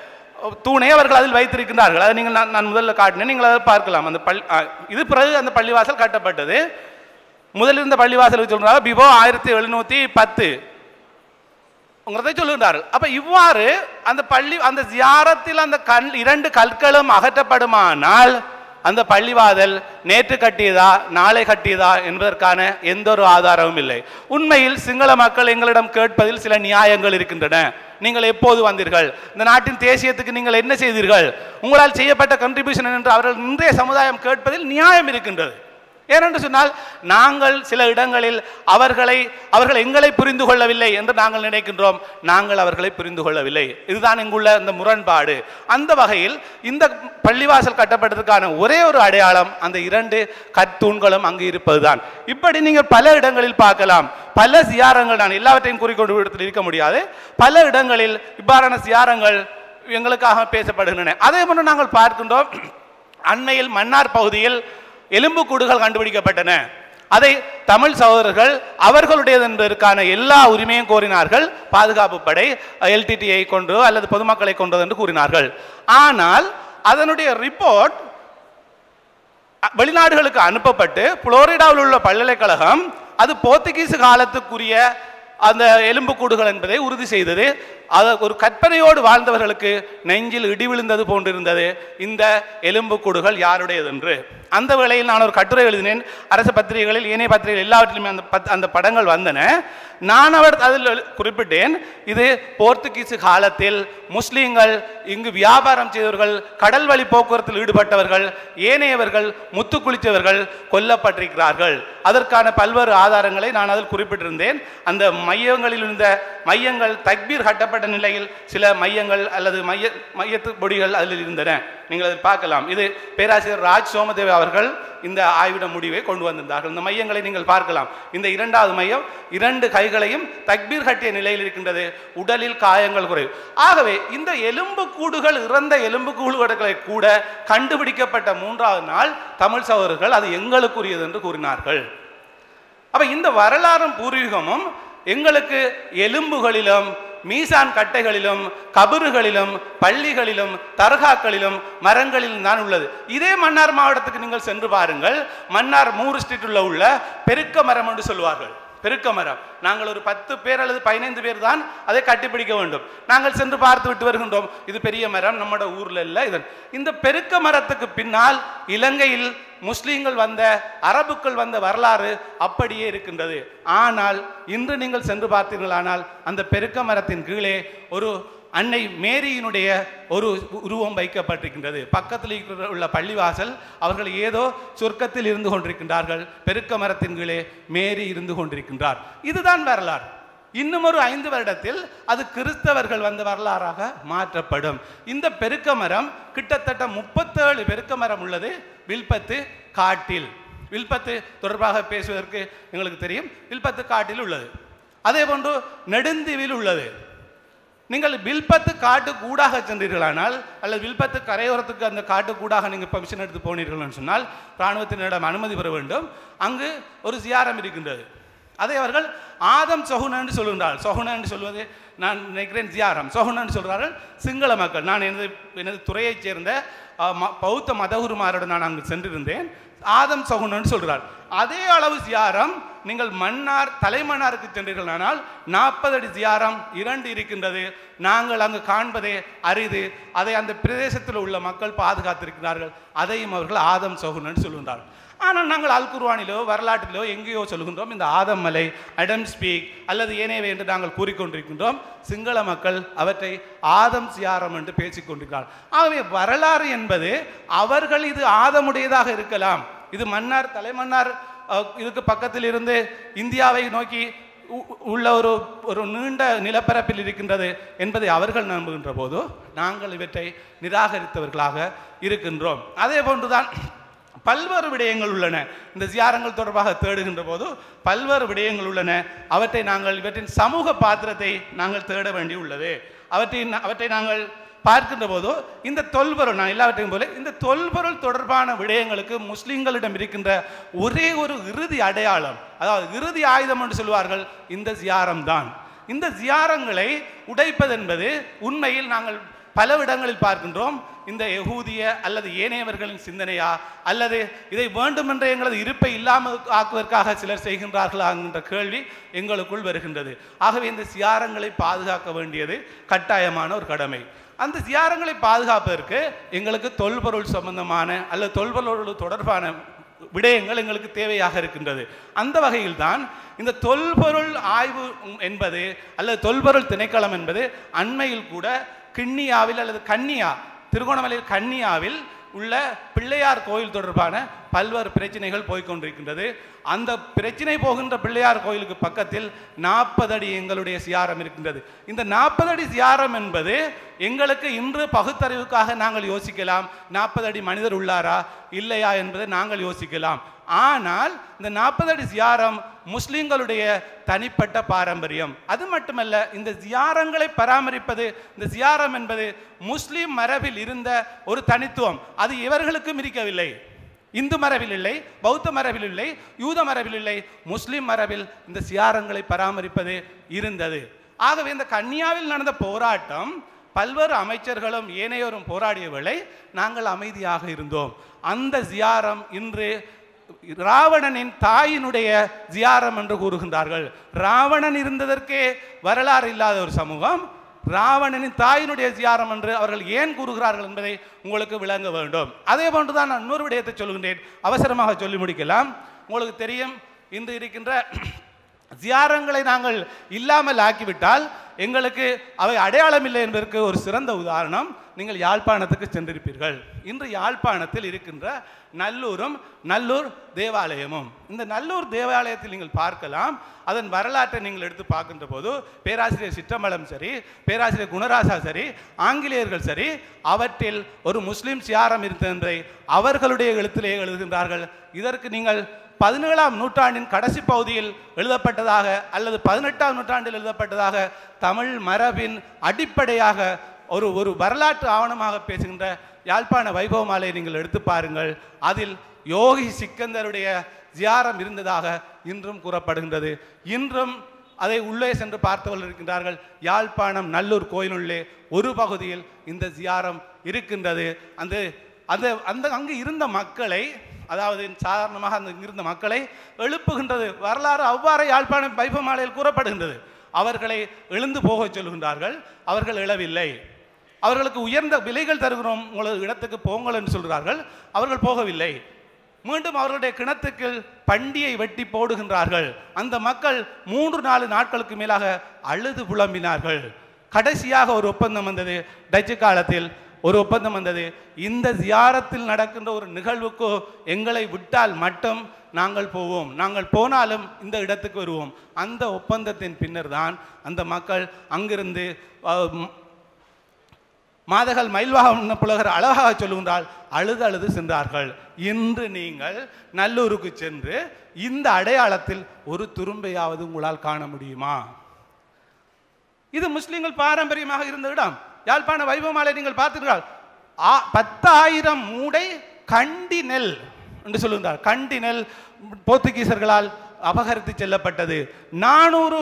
தூணை அவர்கள் அதில் வைத்திருக்கிறார்கள் அதை நீங்கள் நான் நான் முதல்ல காட்டினேன் நீங்கள் அதை பார்க்கலாம் அந்த பள்ளி ஆ, இது பிறகு அந்த பள்ளிவாசல் கட்டப்பட்டது முதலில் இருந்த பள்ளிவாசலுக்கு சொல்றாங்க பிபோ ஆயிரத்தி எழுநூத்தி பத்து உங்கிறதை சொல்லுகிறார்கள் அப்ப இவ்வாறு அந்த பள்ளி அந்த ஜியாரத்தில் அந்த கல் இரண்டு கற்களும் அகற்றப்படுமானால் அந்த பள்ளிவாதல் நேற்று கட்டியதா நாளை கட்டியதா என்பதற்கான எந்த ஒரு ஆதாரமும் இல்லை உண்மையில் சிங்கள மக்கள் எங்களிடம் கேட்பதில் சில நியாயங்கள் இருக்கின்றன நீங்கள் எப்போது வந்தீர்கள் இந்த நாட்டின் தேசியத்துக்கு நீங்கள் என்ன செய்தீர்கள் உங்களால் செய்யப்பட்ட கண்ட்ரிபியூஷன் என்று அவர்கள் இன்றைய சமுதாயம் கேட்பதில் நியாயம் இருக்கின்றது ஏனென்று சொன்னால் நாங்கள் சில இடங்களில் அவர்களை அவர்கள் எங்களை புரிந்து கொள்ளவில்லை என்று நாங்கள் நினைக்கின்றோம் நாங்கள் அவர்களை புரிந்து கொள்ளவில்லை இதுதான் இங்குள்ள இந்த முரண்பாடு அந்த வகையில் இந்த பள்ளிவாசல் கட்டப்பட்டதற்கான ஒரே ஒரு அடையாளம் அந்த இரண்டு கற்தூண்களும் அங்கு இருப்பதுதான் இப்படி நீங்கள் பல இடங்களில் பார்க்கலாம் பல சியாரங்கள் நான் எல்லாவற்றையும் கூறிக்கொண்டு இடத்தில் இருக்க முடியாது பல இடங்களில் இவ்வாறான சியாரங்கள் எங்களுக்காக பேசப்படுகின்றன அதே போன்று நாங்கள் பார்க்கின்றோம் அண்மையில் மன்னார் பகுதியில் எலும்புக்கூடுகள் கண்டுபிடிக்கப்பட்டன அதை தமிழ் சகோதரர்கள் அவர்களுடையது என்பதற்கான எல்லா உரிமையும் கோரினார்கள் பாதுகாப்பு படை எல்டிடியை கொண்டு அல்லது பொதுமக்களை கொண்டது என்று கூறினார்கள் ஆனால் அதனுடைய ரிப்போர்ட் அ- வெளிநாடுகளுக்கு அனுப்பப்பட்டு புளோரிடாவில் உள்ள பல்கலைக்கழகம் அது போர்த்துகீசு காலத்துக்குரிய அந்த எலும்புக்கூடுகள் என்பதை உறுதி செய்தது அது ஒரு கற்பனையோடு வாழ்ந்தவர்களுக்கு நெஞ்சில் இடி விழுந்தது போன்றிருந்தது இந்த எலும்புக்கூடுகள் யாருடையது என்று அந்த வேளையில் நான் ஒரு கட்டுரை எழுதினேன் அரசு பத்திரிகைகளில் ஏனைய பத்திரிகைகள் எல்லாவற்றிலுமே அந்த பத்- அந்த படங்கள் வந்தன நான் அவர் அதில் எழு- குறிப்பிட்டேன் இது போர்த்துகீசு காலத்தில் முஸ்லீம்கள் இங்கு வியாபாரம் செய்தவர்கள் கடல் வழி போக்குவரத்தில் ஈடுபட்டவர்கள் ஏனையவர்கள் முத்து குளித்தவர்கள் கொல்லப்பட்டிருக்கிறார்கள் அதற்கான பல்வேறு ஆதாரங்களை நான் அதில் குறிப்பிட்டிருந்தேன் அந்த மையங்களில் இருந்த மையங்கள் தக்பீர் கட்டப்பட்ட நிலையில் சில மையங்கள் அல்லது மைய மையத்து பொடிகள் அதில் இருந்தன நீங்கள் அதை பார்க்கலாம் இது பேராசிரியர் ராஜ் சோமதேவ் அவர்கள் இந்த ஆய்விட முடிவை கொண்டு வந்திருந்தார்கள் இந்த மையங்களை நீங்கள் பார்க்கலாம் இந்த இரண்டாவது மையம் இரண்டு கைகளையும் தக்பீர் கட்டிய நிலையில் இருக்கின்றது உடலில் காயங்கள் குறைவு ஆகவே இந்த எலும்பு கூடுகள் இறந்த எலும்பு கூடுகளை கூட கண்டுபிடிக்கப்பட்ட மூன்றாவது நாள் தமிழ் சகோதரர்கள் அது எங்களுக்குரியது என்று கூறினார்கள் அப்ப இந்த வரலாறும் பூர்வீகமும் எங்களுக்கு எலும்புகளிலும் மீசான் கட்டைகளிலும் கபறுகளிலும் பள்ளிகளிலும் தர்காக்களிலும் மரங்களிலும் தான் உள்ளது இதே மன்னார் மாவட்டத்துக்கு நீங்கள் சென்று பாருங்கள் மன்னார் மூறு ஸ்ட்ரீட்டில் உள்ள பெருக்க மரம் என்று சொல்வார்கள் பெருக்க மரம் நாங்கள் ஒரு பத்து பேர் அல்லது பதினைந்து பேர் தான் அதை கட்டிப்பிடிக்க வேண்டும் நாங்கள் சென்று பார்த்து விட்டு வருகின்றோம் இது பெரிய மரம் நம்மட ஊர்ல இல்லை இதன் இந்த பெருக்க மரத்துக்கு பின்னால் இலங்கையில் முஸ்லீம்கள் வந்த அரபுக்கள் வந்த வரலாறு அப்படியே இருக்கின்றது ஆனால் இன்று நீங்கள் சென்று பார்த்தீர்களானால் அந்த பெருக்க மரத்தின் கீழே ஒரு அன்னை மேரியினுடைய ஒரு உருவம் வைக்கப்பட்டிருக்கின்றது பக்கத்தில் இருக்கிற- உள்ள பள்ளிவாசல் அவர்கள் ஏதோ சொர்க்கத்தில் இருந்து கொண்டிருக்கின்றார்கள் பெருக்க மரத்தின் கீழே மேரி இருந்து கொண்டிருக்கின்றார் இதுதான் வரலாறு இன்னும் ஒரு ஐந்து வருடத்தில் அது கிறிஸ்தவர்கள் வந்த வரலாறாக மாற்றப்படும் இந்த பெருக்க மரம் கிட்டத்தட்ட முப்பத்தேழு பெருக்க மரம் உள்ளது வில்பத்து காட்டில் வில்பத்து தொடர்பாக பேசுவதற்கு எங்களுக்கு தெரியும் வில்பத்து காட்டில் உள்ளது அதே போன்று நெடுந்தீவில் உள்ளது நீங்கள் வில்பத்து காட்டு கூடாக சென்றீர்களானால் அல்லது வில்பத்து கரையோரத்துக்கு அந்த காட்டு கூடாக நீங்கள் பர்மிஷன் எடுத்து போனீர்கள்னு சொன்னால் இராணுவத்தினரிடம் அனுமதி பெற வேண்டும் அங்கு ஒரு சியாரம் இருக்கின்றது அதை அவர்கள் ஆதம் சொகுன என்று சொல்கின்றார்கள் சொகுன என்று சொல்வது நான் நினைக்கிறேன் ஜியாரம் சொகுன என்று சொல்கிறார்கள் சிங்கள மக்கள் நான் எனது எனது துறையைச் சேர்ந்த அஹ், ம- பௌத்த மதகுருமாரோடு நான் அங்கு சென்றிருந்தேன் ஆதம் சொகுனன்னு சொல்கிறார் அதே அளவு ஜியாரம் நீங்கள் மன்னார் தலைமன்னாருக்கு சென்றீர்களானால் நாற்பது அடி ஜியாரம் இரண்டு இருக்கின்றது நாங்கள் அங்கு காண்பதே அரிது அதை அந்த பிரதேசத்தில் உள்ள மக்கள் பாதுகாத்திருக்கிறார்கள் அதையும் அவர்கள் ஆதம் சொகுனன்னு சொல்கின்றார்கள் ஆனால் நாங்கள் அல் குர்ஆனிலோ வரலாற்றிலோ எங்கேயோ சொல்கின்றோம் இந்த ஆதம் மலை அடம் ஸ்பீக் அல்லது ஏனேவே என்று நாங்கள் கூறிக்கொண்டிருக்கின்றோம் சிங்கள மக்கள் அவற்றை ஆதம் சியாரம் என்று பேசிக் கொண்டிருக்கிறார்கள் ஆகவே வரலாறு என்பது அவர்கள் இது ஆதமுடையதாக இருக்கலாம் இது மன்னார் தலைமன்னார் அஹ், இதுக்கு பக்கத்தில் இருந்து இந்தியாவை நோக்கி உ- உள்ள ஒரு ஒரு நீண்ட நிலப்பரப்பில் இருக்கின்றது என்பதை அவர்கள் நம்புகின்ற போது நாங்கள் இவற்றை நிராகரித்தவர்களாக இருக்கின்றோம் அதே போன்றுதான் பல்வேறு விடயங்கள் உள்ளன இந்த ஜியாரங்கள் தொடர்பாக தேடுகின்ற போது பல்வேறு விடயங்கள் உள்ளன அவற்றை நாங்கள் இவற்றின் சமூக பாத்திரத்தை நாங்கள் தேட வேண்டி உள்ளது அவற்றின் அவற்றை நாங்கள் பார்க்கின்ற போது இந்த தொல்பொருள் நான் எல்லாவற்றையும் போல இந்த தொல்பொருள் தொடர்பான விடயங்களுக்கு முஸ்லிம்களிடம் இருக்கின்ற ஒரே ஒரு இறுதி அடையாளம் அதாவது இறுதி ஆயுதம் என்று சொல்வார்கள் இந்த ஜியாரம் தான் இந்த ஜியாரங்களை உடைப்பது என்பது உண்மையில் நாங்கள் பல இடங்களில் பார்க்கின்றோம் இந்த யகூதிய அல்லது ஏனையவர்களின் சிந்தனையா அல்லது இதை வேண்டுமென்ற எங்களது இருப்பை இல்லாமல் ஆக்குவதற்காக சிலர் செய்கின்றார்களா என்கின்ற கேள்வி எங்களுக்குள் வருகின்றது ஆகவே இந்த சியாரங்களை பாதுகாக்க வேண்டியது கட்டாயமான ஒரு கடமை அந்த சியாரங்களை பாதுகாப்பதற்கு எங்களுக்கு தொல்பொருள் சம்பந்தமான அல்லது தொல்பொருள் தொடர்பான விடயங்கள் எங்களுக்கு தேவையாக இருக்கின்றது அந்த வகையில் தான் இந்த தொல்பொருள் ஆய்வு என்பது அல்லது தொல்பொருள் திணைக்களம் என்பது அண்மையில் கூட கிண்ணியாவில் அல்லது கன்னியா திருகோணமலையில் கன்னியாவில் உள்ள பிள்ளையார் கோயில் தொடர்பான பல்வேறு பிரச்சனைகள் போய்க்கொண்டிருக்கின்றது அந்த பிரச்சனை போகின்ற பிள்ளையார் கோயிலுக்கு பக்கத்தில் நாற்பது அடி எங்களுடைய சியாரம் இருக்கின்றது இந்த நாற்பது அடி சியாரம் என்பது எங்களுக்கு இன்று பகுத்தறிவுக்காக நாங்கள் யோசிக்கலாம் நாற்பது அடி மனிதர் உள்ளாரா இல்லையா என்பதை நாங்கள் யோசிக்கலாம் ஆனால் இந்த நாற்பது அடி ஜியாரம் முஸ்லிம்களுடைய தனிப்பட்ட பாரம்பரியம் அது மட்டுமல்ல இந்த ஜியாரங்களை பராமரிப்பது இந்த ஜியாரம் என்பது முஸ்லிம் மரபில் இருந்த ஒரு தனித்துவம் அது இவர்களுக்கும் இருக்கவில்லை இந்து மரபில் இல்லை பௌத்த மரபில் இல்லை யூத மரபில் இல்லை முஸ்லிம் மரபில் இந்த சியாரங்களை பராமரிப்பது இருந்தது ஆகவே இந்த கன்னியாவில் நடந்த போராட்டம் பல்வேறு அமைச்சர்களும் ஏனையோரும் போராடிய வேளை நாங்கள் அமைதியாக இருந்தோம் அந்த ஜியாரம் இன்று ராவணனின் தாயினுடைய ஜியாரம் என்று கூறுகின்றார்கள் ராவணன் இருந்ததற்கே வரலாறு இல்லாத ஒரு சமூகம் ராவணனின் தாயினுடைய ஜியாரம் என்று அவர்கள் ஏன் கூறுகிறார்கள் என்பதை உங்களுக்கு விளங்க வேண்டும் அதே போன்றுதான் நான் இன்னொரு விடயத்தை சொல்கின்றேன் அவசரமாக சொல்லி முடிக்கலாம் உங்களுக்கு தெரியும் இன்று இருக்கின்ற ஜியாரங்களை நாங்கள் இல்லாமல் ஆக்கிவிட்டால் எங்களுக்கு அவை அடையாளம் இல்லை என்பதற்கு ஒரு சிறந்த உதாரணம் நீங்கள் யாழ்ப்பாணத்துக்கு சென்றிருப்பீர்கள் இன்று யாழ்ப்பாணத்தில் இருக்கின்ற நல்லூரும் நல்லூர் தேவாலயமும் இந்த நல்லூர் தேவாலயத்தில் நீங்கள் பார்க்கலாம் அதன் வரலாற்றை நீங்கள் எடுத்து பார்க்கின்ற போது பேராசிரியர் சிற்றம்பலம் சரி பேராசிரியர் குணராசா சரி ஆங்கிலேயர்கள் சரி அவற்றில் ஒரு முஸ்லிம் சியாரம் இருந்ததை அவர்களுடைய எழுத்திலே எழுதுகின்றார்கள் இதற்கு நீங்கள் பதினேழாம் நூற்றாண்டின் கடைசி பகுதியில் எழுதப்பட்டதாக அல்லது பதினெட்டாம் நூற்றாண்டில் எழுதப்பட்டதாக தமிழ் மரபின் அடிப்படையாக ஒரு ஒரு வரலாற்று ஆவணமாக பேசுகின்ற யாழ்ப்பாண வைபவமாலை நீங்கள் எடுத்து பாருங்கள் அதில் யோகி சிக்கந்தருடைய ஜியாரம் இருந்ததாக இன்றும் கூறப்படுகின்றது இன்றும் அதை உள்ளே சென்று பார்த்தவர்கள் இருக்கின்றார்கள் யாழ்ப்பாணம் நல்லூர் கோயிலுள்ளே ஒரு பகுதியில் இந்த ஜியாரம் இருக்கின்றது அந்த அந்த அந்த அங்கு இருந்த மக்களை அதாவது சாதாரணமாக அந்த இருந்த மக்களை எழுப்புகின்றது வரலாறு அவ்வாறு யாழ்ப்பாணம் வைபவமாலையில் கூறப்படுகின்றது அவர்களை எழுந்து போகச் சொல்கின்றார்கள் அவர்கள் எழவில்லை அவர்களுக்கு உயர்ந்த விலைகள் தருகிறோம் உங்களது இடத்துக்கு போங்கள் என்று சொல்கிறார்கள் அவர்கள் போகவில்லை மீண்டும் அவர்களுடைய கிணத்துக்கு பண்டியை வெட்டி போடுகின்றார்கள் அந்த மக்கள் மூன்று நாலு நாட்களுக்கு மேலாக அழுது புலம்பினார்கள் கடைசியாக ஒரு ஒப்பந்தம் வந்தது டச்சு காலத்தில் ஒரு ஒப்பந்தம் வந்தது இந்த ஜியாரத்தில் நடக்கின்ற ஒரு நிகழ்வுக்கு எங்களை விட்டால் மட்டும் நாங்கள் போவோம் நாங்கள் போனாலும் இந்த இடத்துக்கு வருவோம் அந்த ஒப்பந்தத்தின் பின்னர் தான் அந்த மக்கள் அங்கிருந்து அஹ், ம், மாதகள் மயில்வாக புலகர் அழகாக சொல்லுகின்றால் அழுது அழுது சென்றார்கள் இன்று நீங்கள் நல்லூருக்கு சென்று இந்த அடையாளத்தில் ஒரு துரும்பையாவது உங்களால் காண முடியுமா இது முஸ்லிம்கள் பாரம்பரியமாக இருந்த இடம் யாழ்ப்பாண வைபவமாலை நீங்கள் பார்த்தீர்கள் ஆ- பத்தாயிரம் மூடை கண்டி நெல் என்று சொல்லுகிறார் கண்டி நெல் போர்த்துகீசர்களால் அபகரித்து செல்லப்பட்டது நானூறு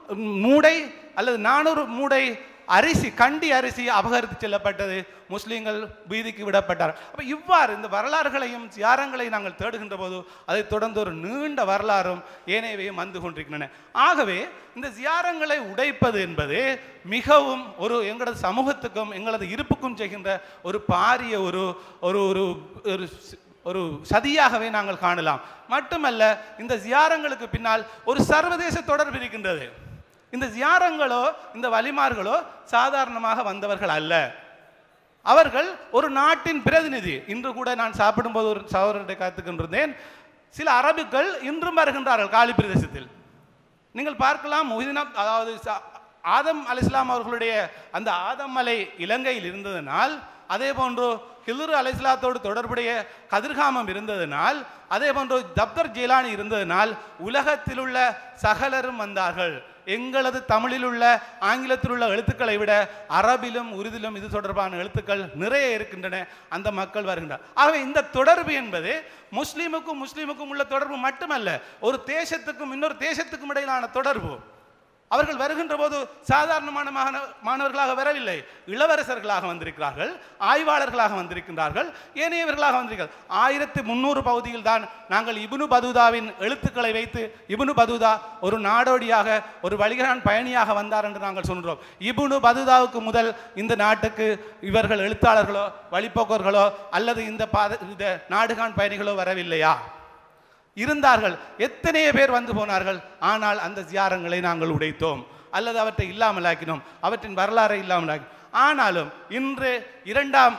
மூடை அல்லது நானூறு மூடை அரிசி கண்டி அரிசி அபகரித்து செல்லப்பட்டது முஸ்லீம்கள் வீதிக்கு விடப்பட்டார் அப்ப இவ்வாறு இந்த வரலாறுகளையும் தியாரங்களை நாங்கள் தேடுகின்ற போது அதைத் தொடர்ந்து ஒரு நீண்ட வரலாறும் ஏனையவையும் வந்து கொண்டிருக்கின்றன ஆகவே இந்த ஜியாரங்களை உடைப்பது என்பது மிகவும் ஒரு எங்களது சமூகத்துக்கும் எங்களது இருப்புக்கும் செய்கின்ற ஒரு பாரிய ஒரு ஒரு ஒரு ஒரு ஸ்- ஒரு சதியாகவே நாங்கள் காணலாம் மட்டுமல்ல இந்த ஜியாரங்களுக்கு பின்னால் ஒரு சர்வதேச தொடர்பு இருக்கின்றது இந்த ஜியாரங்களோ இந்த வலிமார்களோ சாதாரணமாக வந்தவர்கள் அல்ல அவர்கள் ஒரு நாட்டின் பிரதிநிதி இன்று கூட நான் சாப்பிடும்போது ஒரு சகோதரரை காத்துக்கின்றிருந்தேன் சில அரபுக்கள் இன்றும் வருகின்றார்கள் காலி பிரதேசத்தில் நீங்கள் பார்க்கலாம் முஹிதின் அப்- அதாவது ச- ஆதம் அலிஸ்லாம் அவர்களுடைய அந்த ஆதம் மலை இலங்கையில் இருந்ததனால் அதே போன்று ஹிலுரு அலிஸ்லாத்தோடு தொடர்புடைய கதிர்காமம் இருந்ததனால் அதே போன்று தப்தர் ஜீலானி இருந்ததனால் உலகத்தில் உள்ள சகலரும் வந்தார்கள் எங்களது தமிழில் உள்ள ஆங்கிலத்தில் உள்ள எழுத்துக்களை விட அரபிலும் உருதிலும் இது தொடர்பான எழுத்துக்கள் நிறைய இருக்கின்றன அந்த மக்கள் வருகின்றனர் ஆகவே இந்த தொடர்பு என்பது முஸ்லீமுக்கும் முஸ்லீமுக்கும் உள்ள தொடர்பு மட்டுமல்ல ஒரு தேசத்துக்கும் இன்னொரு தேசத்துக்கும் இடையிலான தொடர்பு அவர்கள் வருகின்ற போது சாதாரணமான மாண- மாணவர்களாக வரவில்லை இளவரசர்களாக வந்திருக்கிறார்கள் ஆய்வாளர்களாக வந்திருக்கின்றார்கள் ஏனையவர்களாக வந்திருக்கிறார்கள் ஆயிரத்தி முந்நூறு பகுதியில் தான் நாங்கள் இப்னு பதுதாவின் எழுத்துக்களை வைத்து இப்னு பதுதா ஒரு நாடோடியாக ஒரு வழிகான் பயணியாக வந்தார் என்று நாங்கள் சொல்கிறோம் இப்னு பதுதாவுக்கு முதல் இந்த நாட்டுக்கு இவர்கள் எழுத்தாளர்களோ வழிப்போக்கர்களோ அல்லது இந்த பாத இந்த நாடுகான் பயணிகளோ வரவில்லையா இருந்தார்கள் எத்தனையோ பேர் வந்து போனார்கள் ஆனால் அந்த ஜியாரங்களை நாங்கள் உடைத்தோம் அல்லது அவற்றை இல்லாமலாக்கினோம் அவற்றின் வரலாறை இல்லாமலாக்கி ஆனாலும் இன்று இரண்டாம்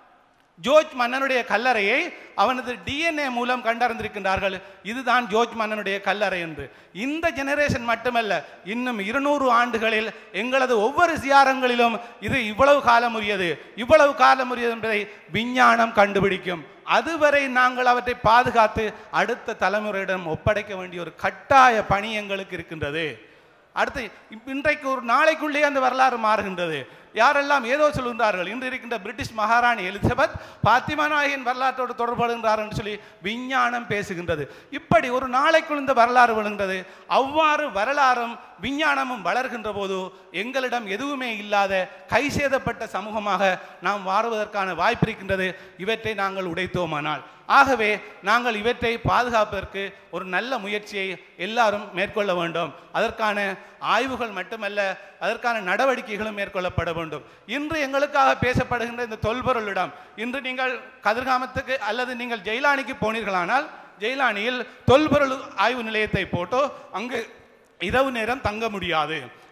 ஜோர்ஜ் மன்னனுடைய கல்லறையை அவனது டிஎன்ஏ மூலம் கண்டறிந்திருக்கின்றார்கள் இதுதான் ஜோர்ஜ் மன்னனுடைய கல்லறை என்று இந்த ஜெனரேஷன் மட்டுமல்ல இன்னும் இருநூறு ஆண்டுகளில் எங்களது ஒவ்வொரு சியாரங்களிலும் இது இவ்வளவு காலம் உரியது இவ்வளவு காலம் உரியது என்பதை விஞ்ஞானம் கண்டுபிடிக்கும் அதுவரை நாங்கள் அவற்றை பாதுகாத்து அடுத்த தலைமுறையிடம் ஒப்படைக்க வேண்டிய ஒரு கட்டாய பணி எங்களுக்கு இருக்கின்றது அடுத்து இப்- இன்றைக்கு ஒரு நாளைக்குள்ளே அந்த வரலாறு மாறுகின்றது யாரெல்லாம் ஏதோ சொல்கின்றார்கள் இன்று இருக்கின்ற பிரிட்டிஷ் மகாராணி எலிசபெத் பாத்திமா நாயகின் வரலாற்றோடு தொடர்படுகின்றார் என்று சொல்லி விஞ்ஞானம் பேசுகின்றது இப்படி ஒரு நாளைக்குள் இந்த வரலாறு விழுகின்றது அவ்வாறு வரலாறும் விஞ்ஞானமும் வளர்கின்ற போது எங்களிடம் எதுவுமே இல்லாத கை சேதப்பட்ட சமூகமாக நாம் மாறுவதற்கான வாய்ப்பு இருக்கின்றது இவற்றை நாங்கள் உடைத்தோமானால் ஆகவே நாங்கள் இவற்றை பாதுகாப்பதற்கு ஒரு நல்ல முயற்சியை எல்லாரும் மேற்கொள்ள வேண்டும் அதற்கான ஆய்வுகள் மட்டுமல்ல அதற்கான நடவடிக்கைகளும் மேற்கொள்ளப்பட வேண்டும் இன்று எங்களுக்காக பேசப்படுகின்ற இந்த தொல்பொருளிடம் இன்று நீங்கள் கதிர்காமத்துக்கு அல்லது நீங்கள் ஜெயிலானிக்கு போனீர்களானால் ஜெயிலானியில் தொல்பொருள் ஆய்வு நிலையத்தை போட்டு அங்கு இரவு நேரம் தங்க முடியாது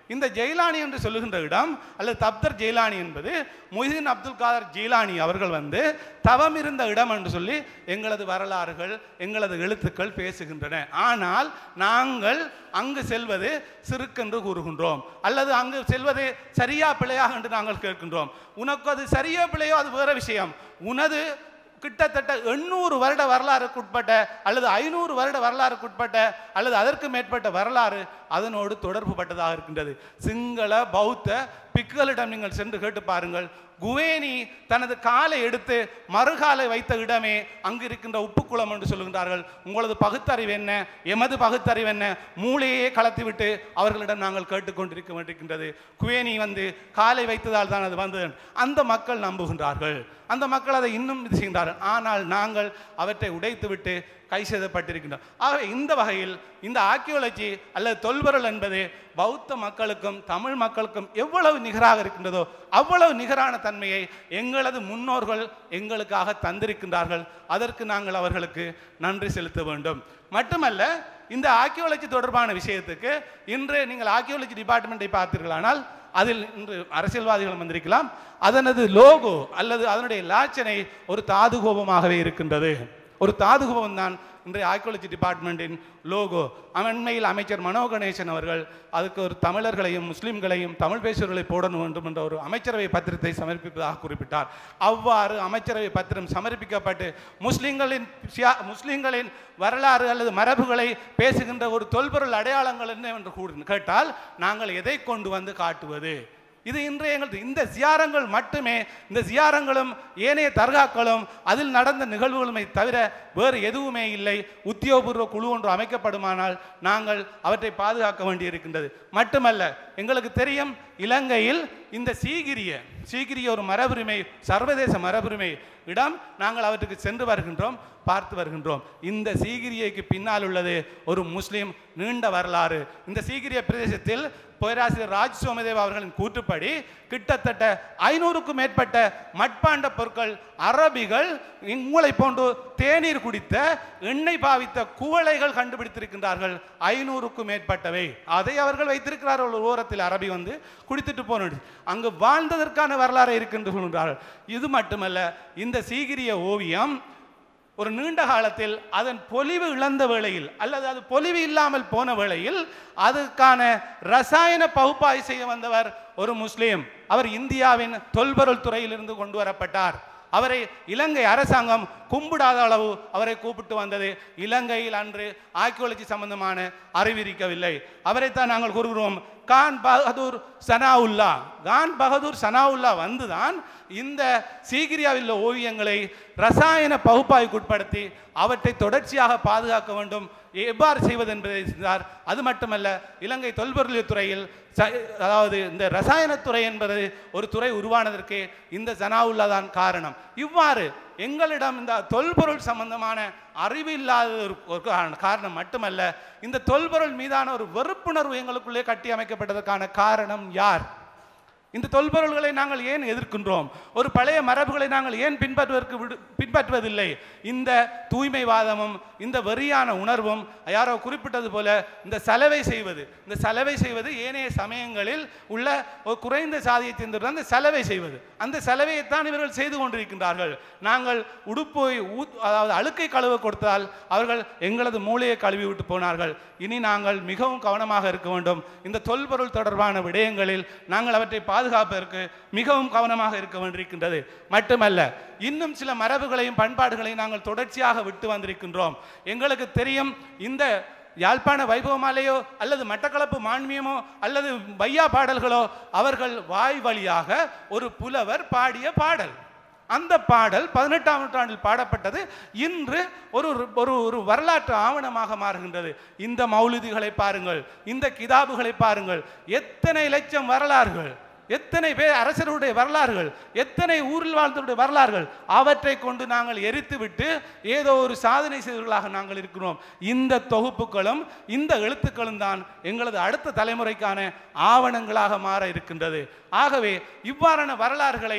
இந்த ஜெயிலானி என்று சொல்லுகின்ற இடம் அல்லது தப்தர் ஜெயிலானி என்பது மொஹிதீன் அப்துல் காதர் ஜெயிலானி அவர்கள் வந்து தவம் இருந்த இடம் என்று சொல்லி எங்களது வரலாறுகள் எங்களது எழுத்துக்கள் பேசுகின்றன ஆனால் நாங்கள் அங்கு செல்வது சிறுக்கென்று கூறுகின்றோம் அல்லது அங்கு செல்வது சரியா பிழையாக என்று நாங்கள் கேட்கின்றோம் உனக்கு அது சரியா பிழையோ அது வேற விஷயம் உனது கிட்டத்தட்ட எண்ணூறு வருட வரலாறுக்குட்பட்ட அல்லது ஐநூறு வருட வரலாறுக்குட்பட்ட அல்லது அதற்கு மேற்பட்ட வரலாறு அதனோடு தொடர்பு பட்டதாக இருக்கின்றது சிங்கள பௌத்த பிக்குகளிடம் நீங்கள் சென்று கேட்டு பாருங்கள் குவேனி தனது காலை எடுத்து மறுகாலை வைத்த இடமே அங்கு இருக்கின்ற உப்புக்குளம் என்று சொல்லுகின்றார்கள் உங்களது பகுத்தறிவு என்ன எமது பகுத்தறிவு என்ன மூளையே கலத்திவிட்டு அவர்களிடம் நாங்கள் கேட்டுக்கொண்டிருக்க வேண்டியிருக்கின்றது குவேனி வந்து காலை வைத்ததால் தான் அது வந்தது அந்த மக்கள் நம்புகின்றார்கள் அந்த மக்கள் அதை இன்னும் இது செய்கின்றார்கள் ஆனால் நாங்கள் அவற்றை உடைத்துவிட்டு கை செய்தப்பட்டிருக்கின்றோம் ஆகவே இந்த வகையில் இந்த ஆக்கியோலஜி அல்லது தொல்பொருள் என்பது பௌத்த மக்களுக்கும் தமிழ் மக்களுக்கும் எவ்வளவு நிகராக இருக்கின்றதோ அவ்வளவு நிகரான தன்மையை எங்களது முன்னோர்கள் எங்களுக்காக தந்திருக்கின்றார்கள் அதற்கு நாங்கள் அவர்களுக்கு நன்றி செலுத்த வேண்டும் மட்டுமல்ல இந்த ஆக்கியோலஜி தொடர்பான விஷயத்துக்கு இன்று நீங்கள் ஆக்கியோலஜி டிபார்ட்மெண்ட்டை பார்த்தீர்களானால் அதில் இன்று அரசியல்வாதிகள் வந்திருக்கலாம் அதனது லோகோ அல்லது அதனுடைய லாச்சனை ஒரு தாதுகோபமாகவே இருக்கின்றது ஒரு தாதுகோபம் தான் இன்றைய ஆர்கியாலஜி டிபார்ட்மெண்ட்டின் லோகோ அண்மையில் அமைச்சர் மனோ கணேசன் அவர்கள் அதுக்கு ஒரு தமிழர்களையும் முஸ்லிம்களையும் தமிழ் பேசுவர்களை போட வேண்டும் என்ற ஒரு அமைச்சரவை பத்திரத்தை சமர்ப்பிப்பதாக குறிப்பிட்டார் அவ்வாறு அமைச்சரவை பத்திரம் சமர்ப்பிக்கப்பட்டு முஸ்லிம்களின் சியா- முஸ்லிம்களின் வரலாறு அல்லது மரபுகளை பேசுகின்ற ஒரு தொல்பொருள் அடையாளங்கள் என்ன என்று கூறு கேட்டால் நாங்கள் எதை கொண்டு வந்து காட்டுவது இது இன்றைய எங்களது இந்த சியாரங்கள் மட்டுமே இந்த சியாரங்களும் ஏனைய தர்காக்களும் அதில் நடந்த நிகழ்வுகளுமே தவிர வேறு எதுவுமே இல்லை உத்தியோகபூர்வ குழு ஒன்று அமைக்கப்படுமானால் நாங்கள் அவற்றை பாதுகாக்க வேண்டியிருக்கின்றது மட்டுமல்ல எங்களுக்கு தெரியும் இலங்கையில் இந்த சீகிரிய சீகிரிய ஒரு மரபுரிமை சர்வதேச மரபுரிமை இடம் நாங்கள் அவற்றுக்கு சென்று வருகின்றோம் பார்த்து வருகின்றோம் இந்த சீகிரியைக்கு பின்னால் உள்ளது ஒரு முஸ்லிம் நீண்ட வரலாறு இந்த சீகிரிய பிரதேசத்தில் பேராசிரியர் ராஜ் சோமதேவ் அவர்களின் கூற்றுப்படி கிட்டத்தட்ட ஐநூறுக்கும் மேற்பட்ட மட்பாண்ட பொருட்கள் அரபிகள் உங்களை போன்று தேநீர் குடித்த எண்ணெய் பாவித்த குவளைகள் கண்டுபிடித்திருக்கின்றார்கள் ஐநூறுக்கும் மேற்பட்டவை அதை அவர்கள் வைத்திருக்கிறார்கள் ஒரு ஓரத்தில் அரபி வந்து குடித்துட்டு போனது அங்கு வாழ்ந்ததற்கான வரலாறு இருக்கின்ற சொல்கின்றார்கள் இது மட்டுமல்ல இந்த சீகிரிய ஓவியம் ஒரு நீண்ட காலத்தில் அதன் பொலிவு இழந்த வேளையில் அல்லது அது பொலிவு இல்லாமல் போன வேளையில் அதுக்கான ரசாயன பகுப்பாய்வு செய்ய வந்தவர் ஒரு முஸ்லீம் அவர் இந்தியாவின் தொல்பொருள் துறையிலிருந்து கொண்டு வரப்பட்டார் அவரை இலங்கை அரசாங்கம் கும்பிடாத அளவு அவரை கூப்பிட்டு வந்தது இலங்கையில் அன்று ஆர்கியோலஜி சம்பந்தமான அறிவிக்கவில்லை அவரைத்தான் நாங்கள் கூறுகிறோம் கான் பகதூர் சனாவுல்லா கான் பகதூர் சனாவுல்லா வந்துதான் இந்த சீகிரியாவில் உள்ள ஓவியங்களை ரசாயன பகுப்பாய்வுக்குட்படுத்தி அவற்றை தொடர்ச்சியாக பாதுகாக்க வேண்டும் எவ்வாறு செய்வது என்பதை செய்தார் அது மட்டுமல்ல இலங்கை தொல்பொருளியல் துறையில் ச- அதாவது இந்த ரசாயனத்துறை என்பது ஒரு துறை உருவானதற்கு இந்த சனாவுல்லா தான் காரணம் இவ்வாறு எங்களிடம் இந்த தொல்பொருள் சம்பந்தமான அறிவு இல்லாத ஒரு ஒரு காரண- காரணம் மட்டுமல்ல இந்த தொல்பொருள் மீதான ஒரு வெறுப்புணர்வு எங்களுக்குள்ளே கட்டி அமைக்கப்பட்டதற்கான காரணம் யார் இந்த தொல்பொருள்களை நாங்கள் ஏன் எதிர்க்கின்றோம் ஒரு பழைய மரபுகளை நாங்கள் ஏன் பின்பற்றுவதற்கு விடு பின்பற்றுவதில்லை இந்த தூய்மைவாதமும் இந்த வெறியான உணர்வும் யாரோ குறிப்பிட்டது போல இந்த சலவை செய்வது இந்த சலவை செய்வது ஏனைய சமயங்களில் உள்ள ஒரு குறைந்த சாதியை சேர்ந்தவர்கள் அந்த சலவை செய்வது அந்த சலவையைத்தான் இவர்கள் செய்து கொண்டிருக்கின்றார்கள் நாங்கள் உடுப்பை ஊத் அதாவது அழுக்கை கழுவ கொடுத்தால் அவர்கள் எங்களது மூளையை கழுவி விட்டு போனார்கள் இனி நாங்கள் மிகவும் கவனமாக இருக்க வேண்டும் இந்த தொல்பொருள் தொடர்பான விடயங்களில் நாங்கள் அவற்றை பாதுகாப்பதற்கு மிகவும் கவனமாக இருக்க வேண்டியிருக்கின்றது மட்டுமல்ல இன்னும் சில மரபுகளையும் பண்பாடுகளையும் நாங்கள் தொடர்ச்சியாக விட்டு வந்திருக்கின்றோம் எங்களுக்கு தெரியும் இந்த யாழ்ப்பாண வைபவமாலேயோ அல்லது மட்டக்களப்பு மான்மியமோ அல்லது பையா பாடல்களோ அவர்கள் வாய் வழியாக ஒரு புலவர் பாடிய பாடல் அந்த பாடல் பதினெட்டாம் நூற்றாண்டில் பாடப்பட்டது இன்று ஒரு ஒரு ஒரு வரலாற்று ஆவணமாக மாறுகின்றது இந்த மௌலிதிகளை பாருங்கள் இந்த கிதாபுகளை பாருங்கள் எத்தனை லட்சம் வரலாறுகள் எத்தனை பேர் அரசருடைய வரலாறுகள் எத்தனை ஊரில் வாழ்ந்தவருடைய வரலாறுகள் அவற்றை கொண்டு நாங்கள் எரித்துவிட்டு ஏதோ ஒரு சாதனை செய்தவர்களாக நாங்கள் இருக்கிறோம் இந்த தொகுப்புகளும் இந்த எழுத்துக்களும் தான் எங்களது அடுத்த தலைமுறைக்கான ஆவணங்களாக மாற இருக்கின்றது ஆகவே இவ்வாறான வரலாறுகளையும்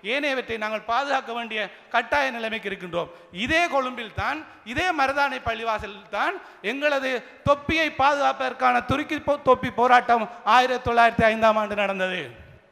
ஏனையவற்றை நாங்கள் பாதுகாக்க வேண்டிய கட்டாய நிலைமைக்கு இருக்கின்றோம் இதே கொழும்பில் தான் இதே மருதானை பள்ளிவாசலில் தான் எங்களது தொப்பியை பாதுகாப்பதற்கான துருக்கி போ- தொப்பி போராட்டம் ஆயிரத்தி தொள்ளாயிரத்தி ஐந்தாம் ஆண்டு நடந்தது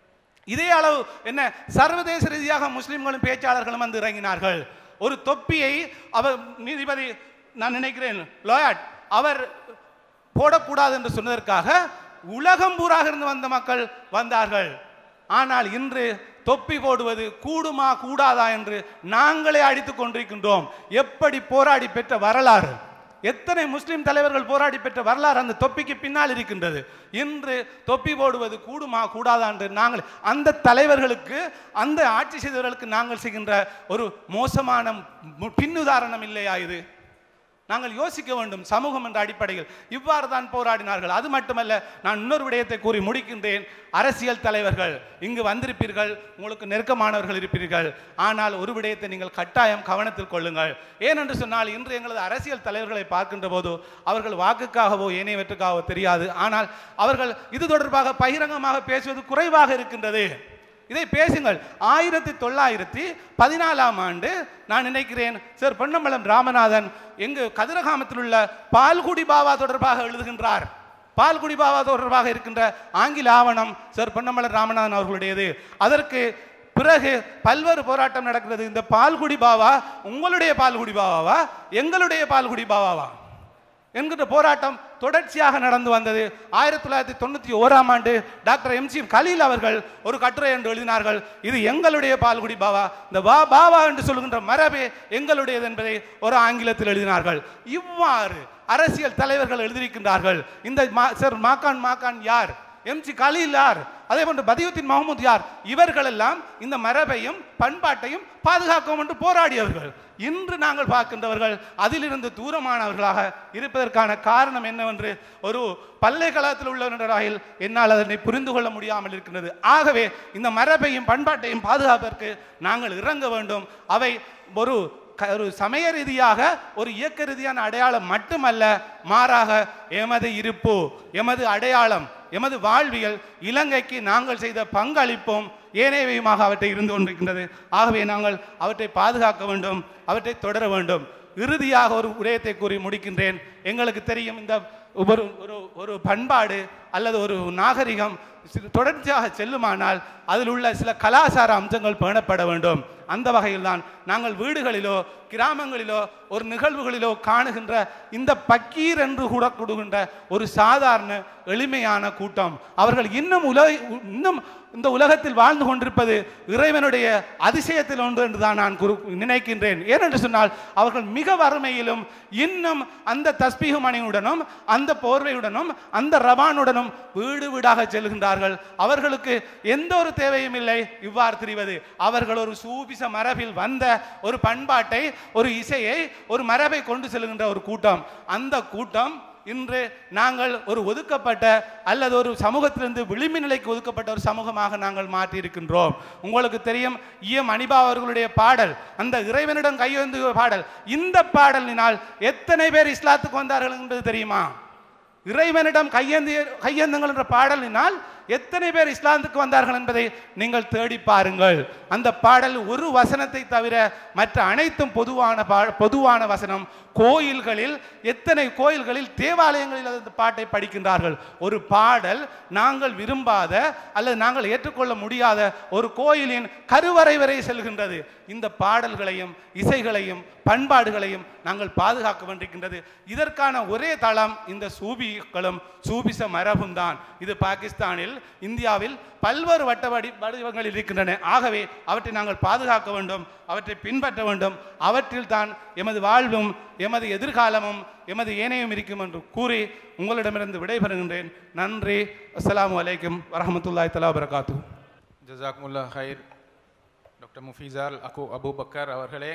இதே அளவு என்ன சர்வதேச ரீதியாக முஸ்லிம்களும் பேச்சாளர்களும் வந்து இறங்கினார்கள் ஒரு தொப்பியை அவர் நீதிபதி நான் நினைக்கிறேன் லோயாட் அவர் போடக்கூடாது என்று சொன்னதற்காக உலகம் பூராக இருந்து வந்த மக்கள் வந்தார்கள் ஆனால் இன்று தொப்பி போடுவது கூடுமா கூடாதா என்று நாங்களே அடித்துக் கொண்டிருக்கின்றோம் எப்படி போராடி பெற்ற வரலாறு எத்தனை முஸ்லிம் தலைவர்கள் போராடி பெற்ற வரலாறு அந்த தொப்பிக்கு பின்னால் இருக்கின்றது இன்று தொப்பி போடுவது கூடுமா கூடாதா என்று நாங்கள் அந்த தலைவர்களுக்கு அந்த ஆட்சி செய்தவர்களுக்கு நாங்கள் செய்கின்ற ஒரு மோசமான மு- பின்னுதாரணம் இல்லையா இது நாங்கள் யோசிக்க வேண்டும் சமூகம் என்ற அடிப்படையில் இவ்வாறு தான் போராடினார்கள் அது மட்டுமல்ல நான் இன்னொரு விடயத்தை கூறி முடிக்கின்றேன் அரசியல் தலைவர்கள் இங்கு வந்திருப்பீர்கள் உங்களுக்கு நெருக்கமானவர்கள் இருப்பீர்கள் ஆனால் ஒரு விடயத்தை நீங்கள் கட்டாயம் கவனத்தில் கொள்ளுங்கள் ஏனென்று சொன்னால் இன்று எங்களது அரசியல் தலைவர்களை பார்க்கின்ற போது அவர்கள் வாக்குக்காகவோ ஏனையவற்றுக்காகவோ தெரியாது ஆனால் அவர்கள் இது தொடர்பாக பகிரங்கமாக பேசுவது குறைவாக இருக்கின்றது இதை பேசுங்கள் ஆயிரத்தி தொள்ளாயிரத்தி பதினாலாம் ஆண்டு நான் நினைக்கிறேன் சார் பொன்னம்பலம் ராமநாதன் எங்கு கதிரகாமத்தில் உள்ள பால்குடி பாவா தொடர்பாக எழுதுகின்றார் பால்குடி பாவா தொடர்பாக இருக்கின்ற ஆங்கில ஆவணம் சார் பொன்னம்பலம் ராமநாதன் அவர்களுடையது அதற்கு பிறகு பல்வேறு போராட்டம் நடக்கிறது இந்த பால்குடி பாவா உங்களுடைய பால்குடி பாவாவா எங்களுடைய பால்குடி பாவாவா என்கின்ற போராட்டம் தொடர்ச்சியாக நடந்து வந்தது ஆயிரத்தி தொள்ளாயிரத்தி தொண்ணூற்றி ஓராம் ஆண்டு டாக்டர் எம் சி கலீல் அவர்கள் ஒரு கட்டுரை என்று எழுதினார்கள் இது எங்களுடைய பால்குடி பாவா இந்த வா பாவா என்று சொல்லுகின்ற மரபே எங்களுடையது என்பதை ஒரு ஆங்கிலத்தில் எழுதினார்கள் இவ்வாறு அரசியல் தலைவர்கள் எழுதியிருக்கின்றார்கள் இந்த மா- சார் மாக்கான் மாக்கான் யார் எம் சி கலீல் யார் அதே போன்று பதியுத்தின் முகமது யார் இவர்களெல்லாம் இந்த மரபையும் பண்பாட்டையும் பாதுகாக்கும் என்று போராடியவர்கள் இன்று நாங்கள் பார்க்கின்றவர்கள் அதிலிருந்து தூரமானவர்களாக இருப்பதற்கான காரணம் என்னவென்று ஒரு பல்கலைக்கழகத்தில் உள்ளவர்களால் என்னால் அதனை புரிந்து கொள்ள முடியாமல் இருக்கின்றது ஆகவே இந்த மரபையும் பண்பாட்டையும் பாதுகாப்பதற்கு நாங்கள் இறங்க வேண்டும் அவை ஒரு க- ஒரு சமய ரீதியாக ஒரு இயக்க ரீதியான அடையாளம் மட்டுமல்ல மாறாக எமது இருப்பு எமது அடையாளம் எமது வாழ்வியல் இலங்கைக்கு நாங்கள் செய்த பங்களிப்பும் ஏனையவையுமாக அவற்றை இருந்து கொண்டிருக்கின்றது ஆகவே நாங்கள் அவற்றை பாதுகாக்க வேண்டும் அவற்றை தொடர வேண்டும் இறுதியாக ஒரு விடயத்தை கூறி முடிக்கின்றேன் எங்களுக்கு தெரியும் இந்த ஒரு ஒரு ஒரு பண்பாடு அல்லது ஒரு நாகரிகம் சி- தொடர்ச்சியாக செல்லுமானால் அதில் உள்ள சில கலாச்சார அம்சங்கள் பேணப்பட வேண்டும் அந்த வகையில்தான் நாங்கள் வீடுகளிலோ கிராமங்களிலோ ஒரு நிகழ்வுகளிலோ காணுகின்ற இந்த பக்கீர் என்று கூட கொடுகின்ற ஒரு சாதாரண எளிமையான கூட்டம் அவர்கள் இன்னும் உலக இன்னும் இந்த உலகத்தில் வாழ்ந்து கொண்டிருப்பது இறைவனுடைய அதிசயத்தில் ஒன்று என்று தான் நான் குரு நினைக்கின்றேன் ஏனென்று சொன்னால் அவர்கள் மிக வறுமையிலும் இன்னும் அந்த தஸ்பீகு மணியுடனும் அந்த போர்வையுடனும் அந்த ரவானுடனும் வீடு வீடாக செல்கின்றார்கள் அவர்களுக்கு எந்த ஒரு தேவையும் இல்லை இவ்வாறு திரிவது அவர்கள் ஒரு சூபிச மரபில் வந்த ஒரு பண்பாட்டை ஒரு இசையை ஒரு மரபை கொண்டு செல்கின்ற ஒரு கூட்டம் அந்த கூட்டம் இன்று நாங்கள் ஒரு ஒதுக்கப்பட்ட அல்லது ஒரு சமூகத்திலிருந்து விளிம்பு நிலைக்கு ஒதுக்கப்பட்ட ஒரு சமூகமாக நாங்கள் மாற்றி இருக்கின்றோம் உங்களுக்கு தெரியும் ஈயம் அனிபா அவர்களுடைய பாடல் அந்த இறைவனிடம் கையெழுந்து பாடல் இந்த பாடலினால் எத்தனை பேர் இஸ்லாத்துக்கு வந்தார்கள் என்பது தெரியுமா இறைவனிடம் கையேந்தி கையேந்துங்கள் என்ற பாடலினால் எத்தனை பேர் இஸ்லாத்துக்கு வந்தார்கள் என்பதை நீங்கள் தேடி பாருங்கள் அந்த பாடல் ஒரு வசனத்தை தவிர மற்ற அனைத்தும் பொதுவான பா பொதுவான வசனம் கோயில்களில் எத்தனை கோயில்களில் தேவாலயங்களில் அந்த பாட்டை படிக்கின்றார்கள் ஒரு பாடல் நாங்கள் விரும்பாத அல்லது நாங்கள் ஏற்றுக்கொள்ள முடியாத ஒரு கோயிலின் கருவறை வரை செல்கின்றது இந்த பாடல்களையும் இசைகளையும் பண்பாடுகளையும் நாங்கள் பாதுகாக்க வேண்டியிருக்கின்றது இதற்கான ஒரே தளம் இந்த சூபிகளும் சூபிச மரபும் தான் இது பாகிஸ்தானில் இந்தியாவில் பல்வேறு வட்ட வடி வடிவங்கள் இருக்கின்றன ஆகவே அவற்றை நாங்கள் பாதுகாக்க வேண்டும் அவற்றை பின்பற்ற வேண்டும் அவற்றில் தான் எமது வாழ்வும் எமது எதிர்காலமும் எமது ஏனையும் இருக்கும் என்று கூறி உங்களிடமிருந்து விடைபெறுகின்றேன் நன்றி அஸ்ஸலாமு அலைக்கும் வரஹமத்துல்லாஹி தலா வரகாத்து ஜசாக்முல்லா ஹைர் டாக்டர் முஃபீசால் அகு அபு பக்கர் அவர்களே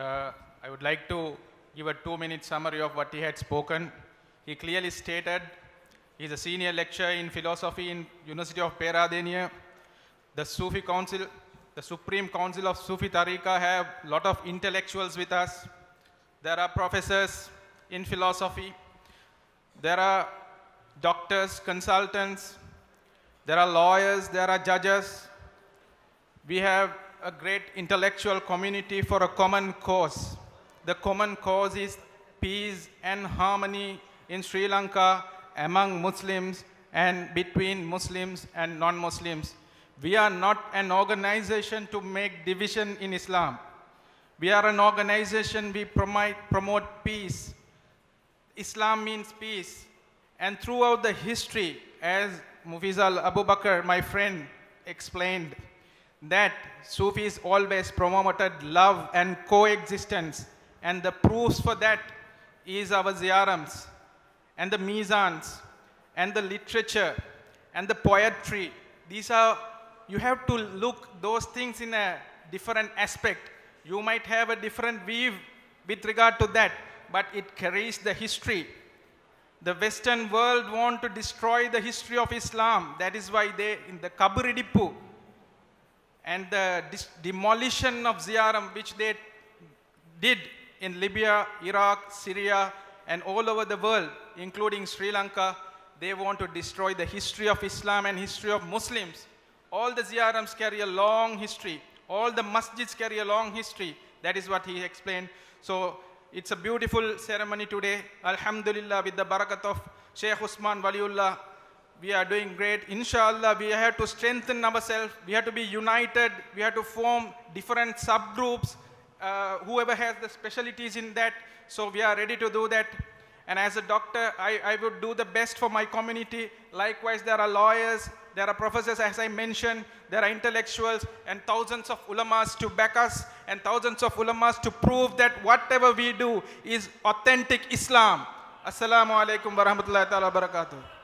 I would like to give a two minute summary of what he had spoken. He clearly stated he is a senior lecturer in philosophy in University of Peradeniya. The Sufi Council, the Supreme Council of Sufi Tariqa have lot of intellectuals with us. There are professors in philosophy. There are doctors, consultants, there are lawyers, there are judges. We have a great intellectual community for a common cause. The common cause is peace and harmony in Sri Lanka among Muslims and between Muslims and non Muslims. We are not an organization to make division in Islam. We are an organization, we promote, promote peace. Islam means peace. And throughout the history, as Mufizal Abu Bakr, my friend, explained, that Sufis always promoted love and coexistence. And the proofs for that is our ziyarams and the mizans and the literature and the poetry. These are, you have to look those things in a different aspect. You might have a different view with regard to that, but it carries the history. The Western world want to destroy the history of Islam. That is why they, in the Kaburidipu, and the dis- demolition of Ziyaram, which they did in Libya, Iraq, Syria, and all over the world, including Sri Lanka, they want to destroy the history of Islam and history of Muslims. All the ziyarams carry a long history. All the masjids carry a long history. That is what he explained. So it's a beautiful ceremony today. Alhamdulillah, with the barakat of Sheikh Usman Waliullah, we are doing great. Inshallah, we have to strengthen ourselves. We have to be united. We have to form different subgroups. Uh, whoever has the specialties in that. So we are ready to do that. And as a doctor, I, I would do the best for my community. Likewise, there are lawyers, there are professors, as I mentioned, there are intellectuals, and thousands of ulamas to back us, and thousands of ulamas to prove that whatever we do is authentic Islam. Assalamu alaikum wa rahmatullahi wa barakatuh.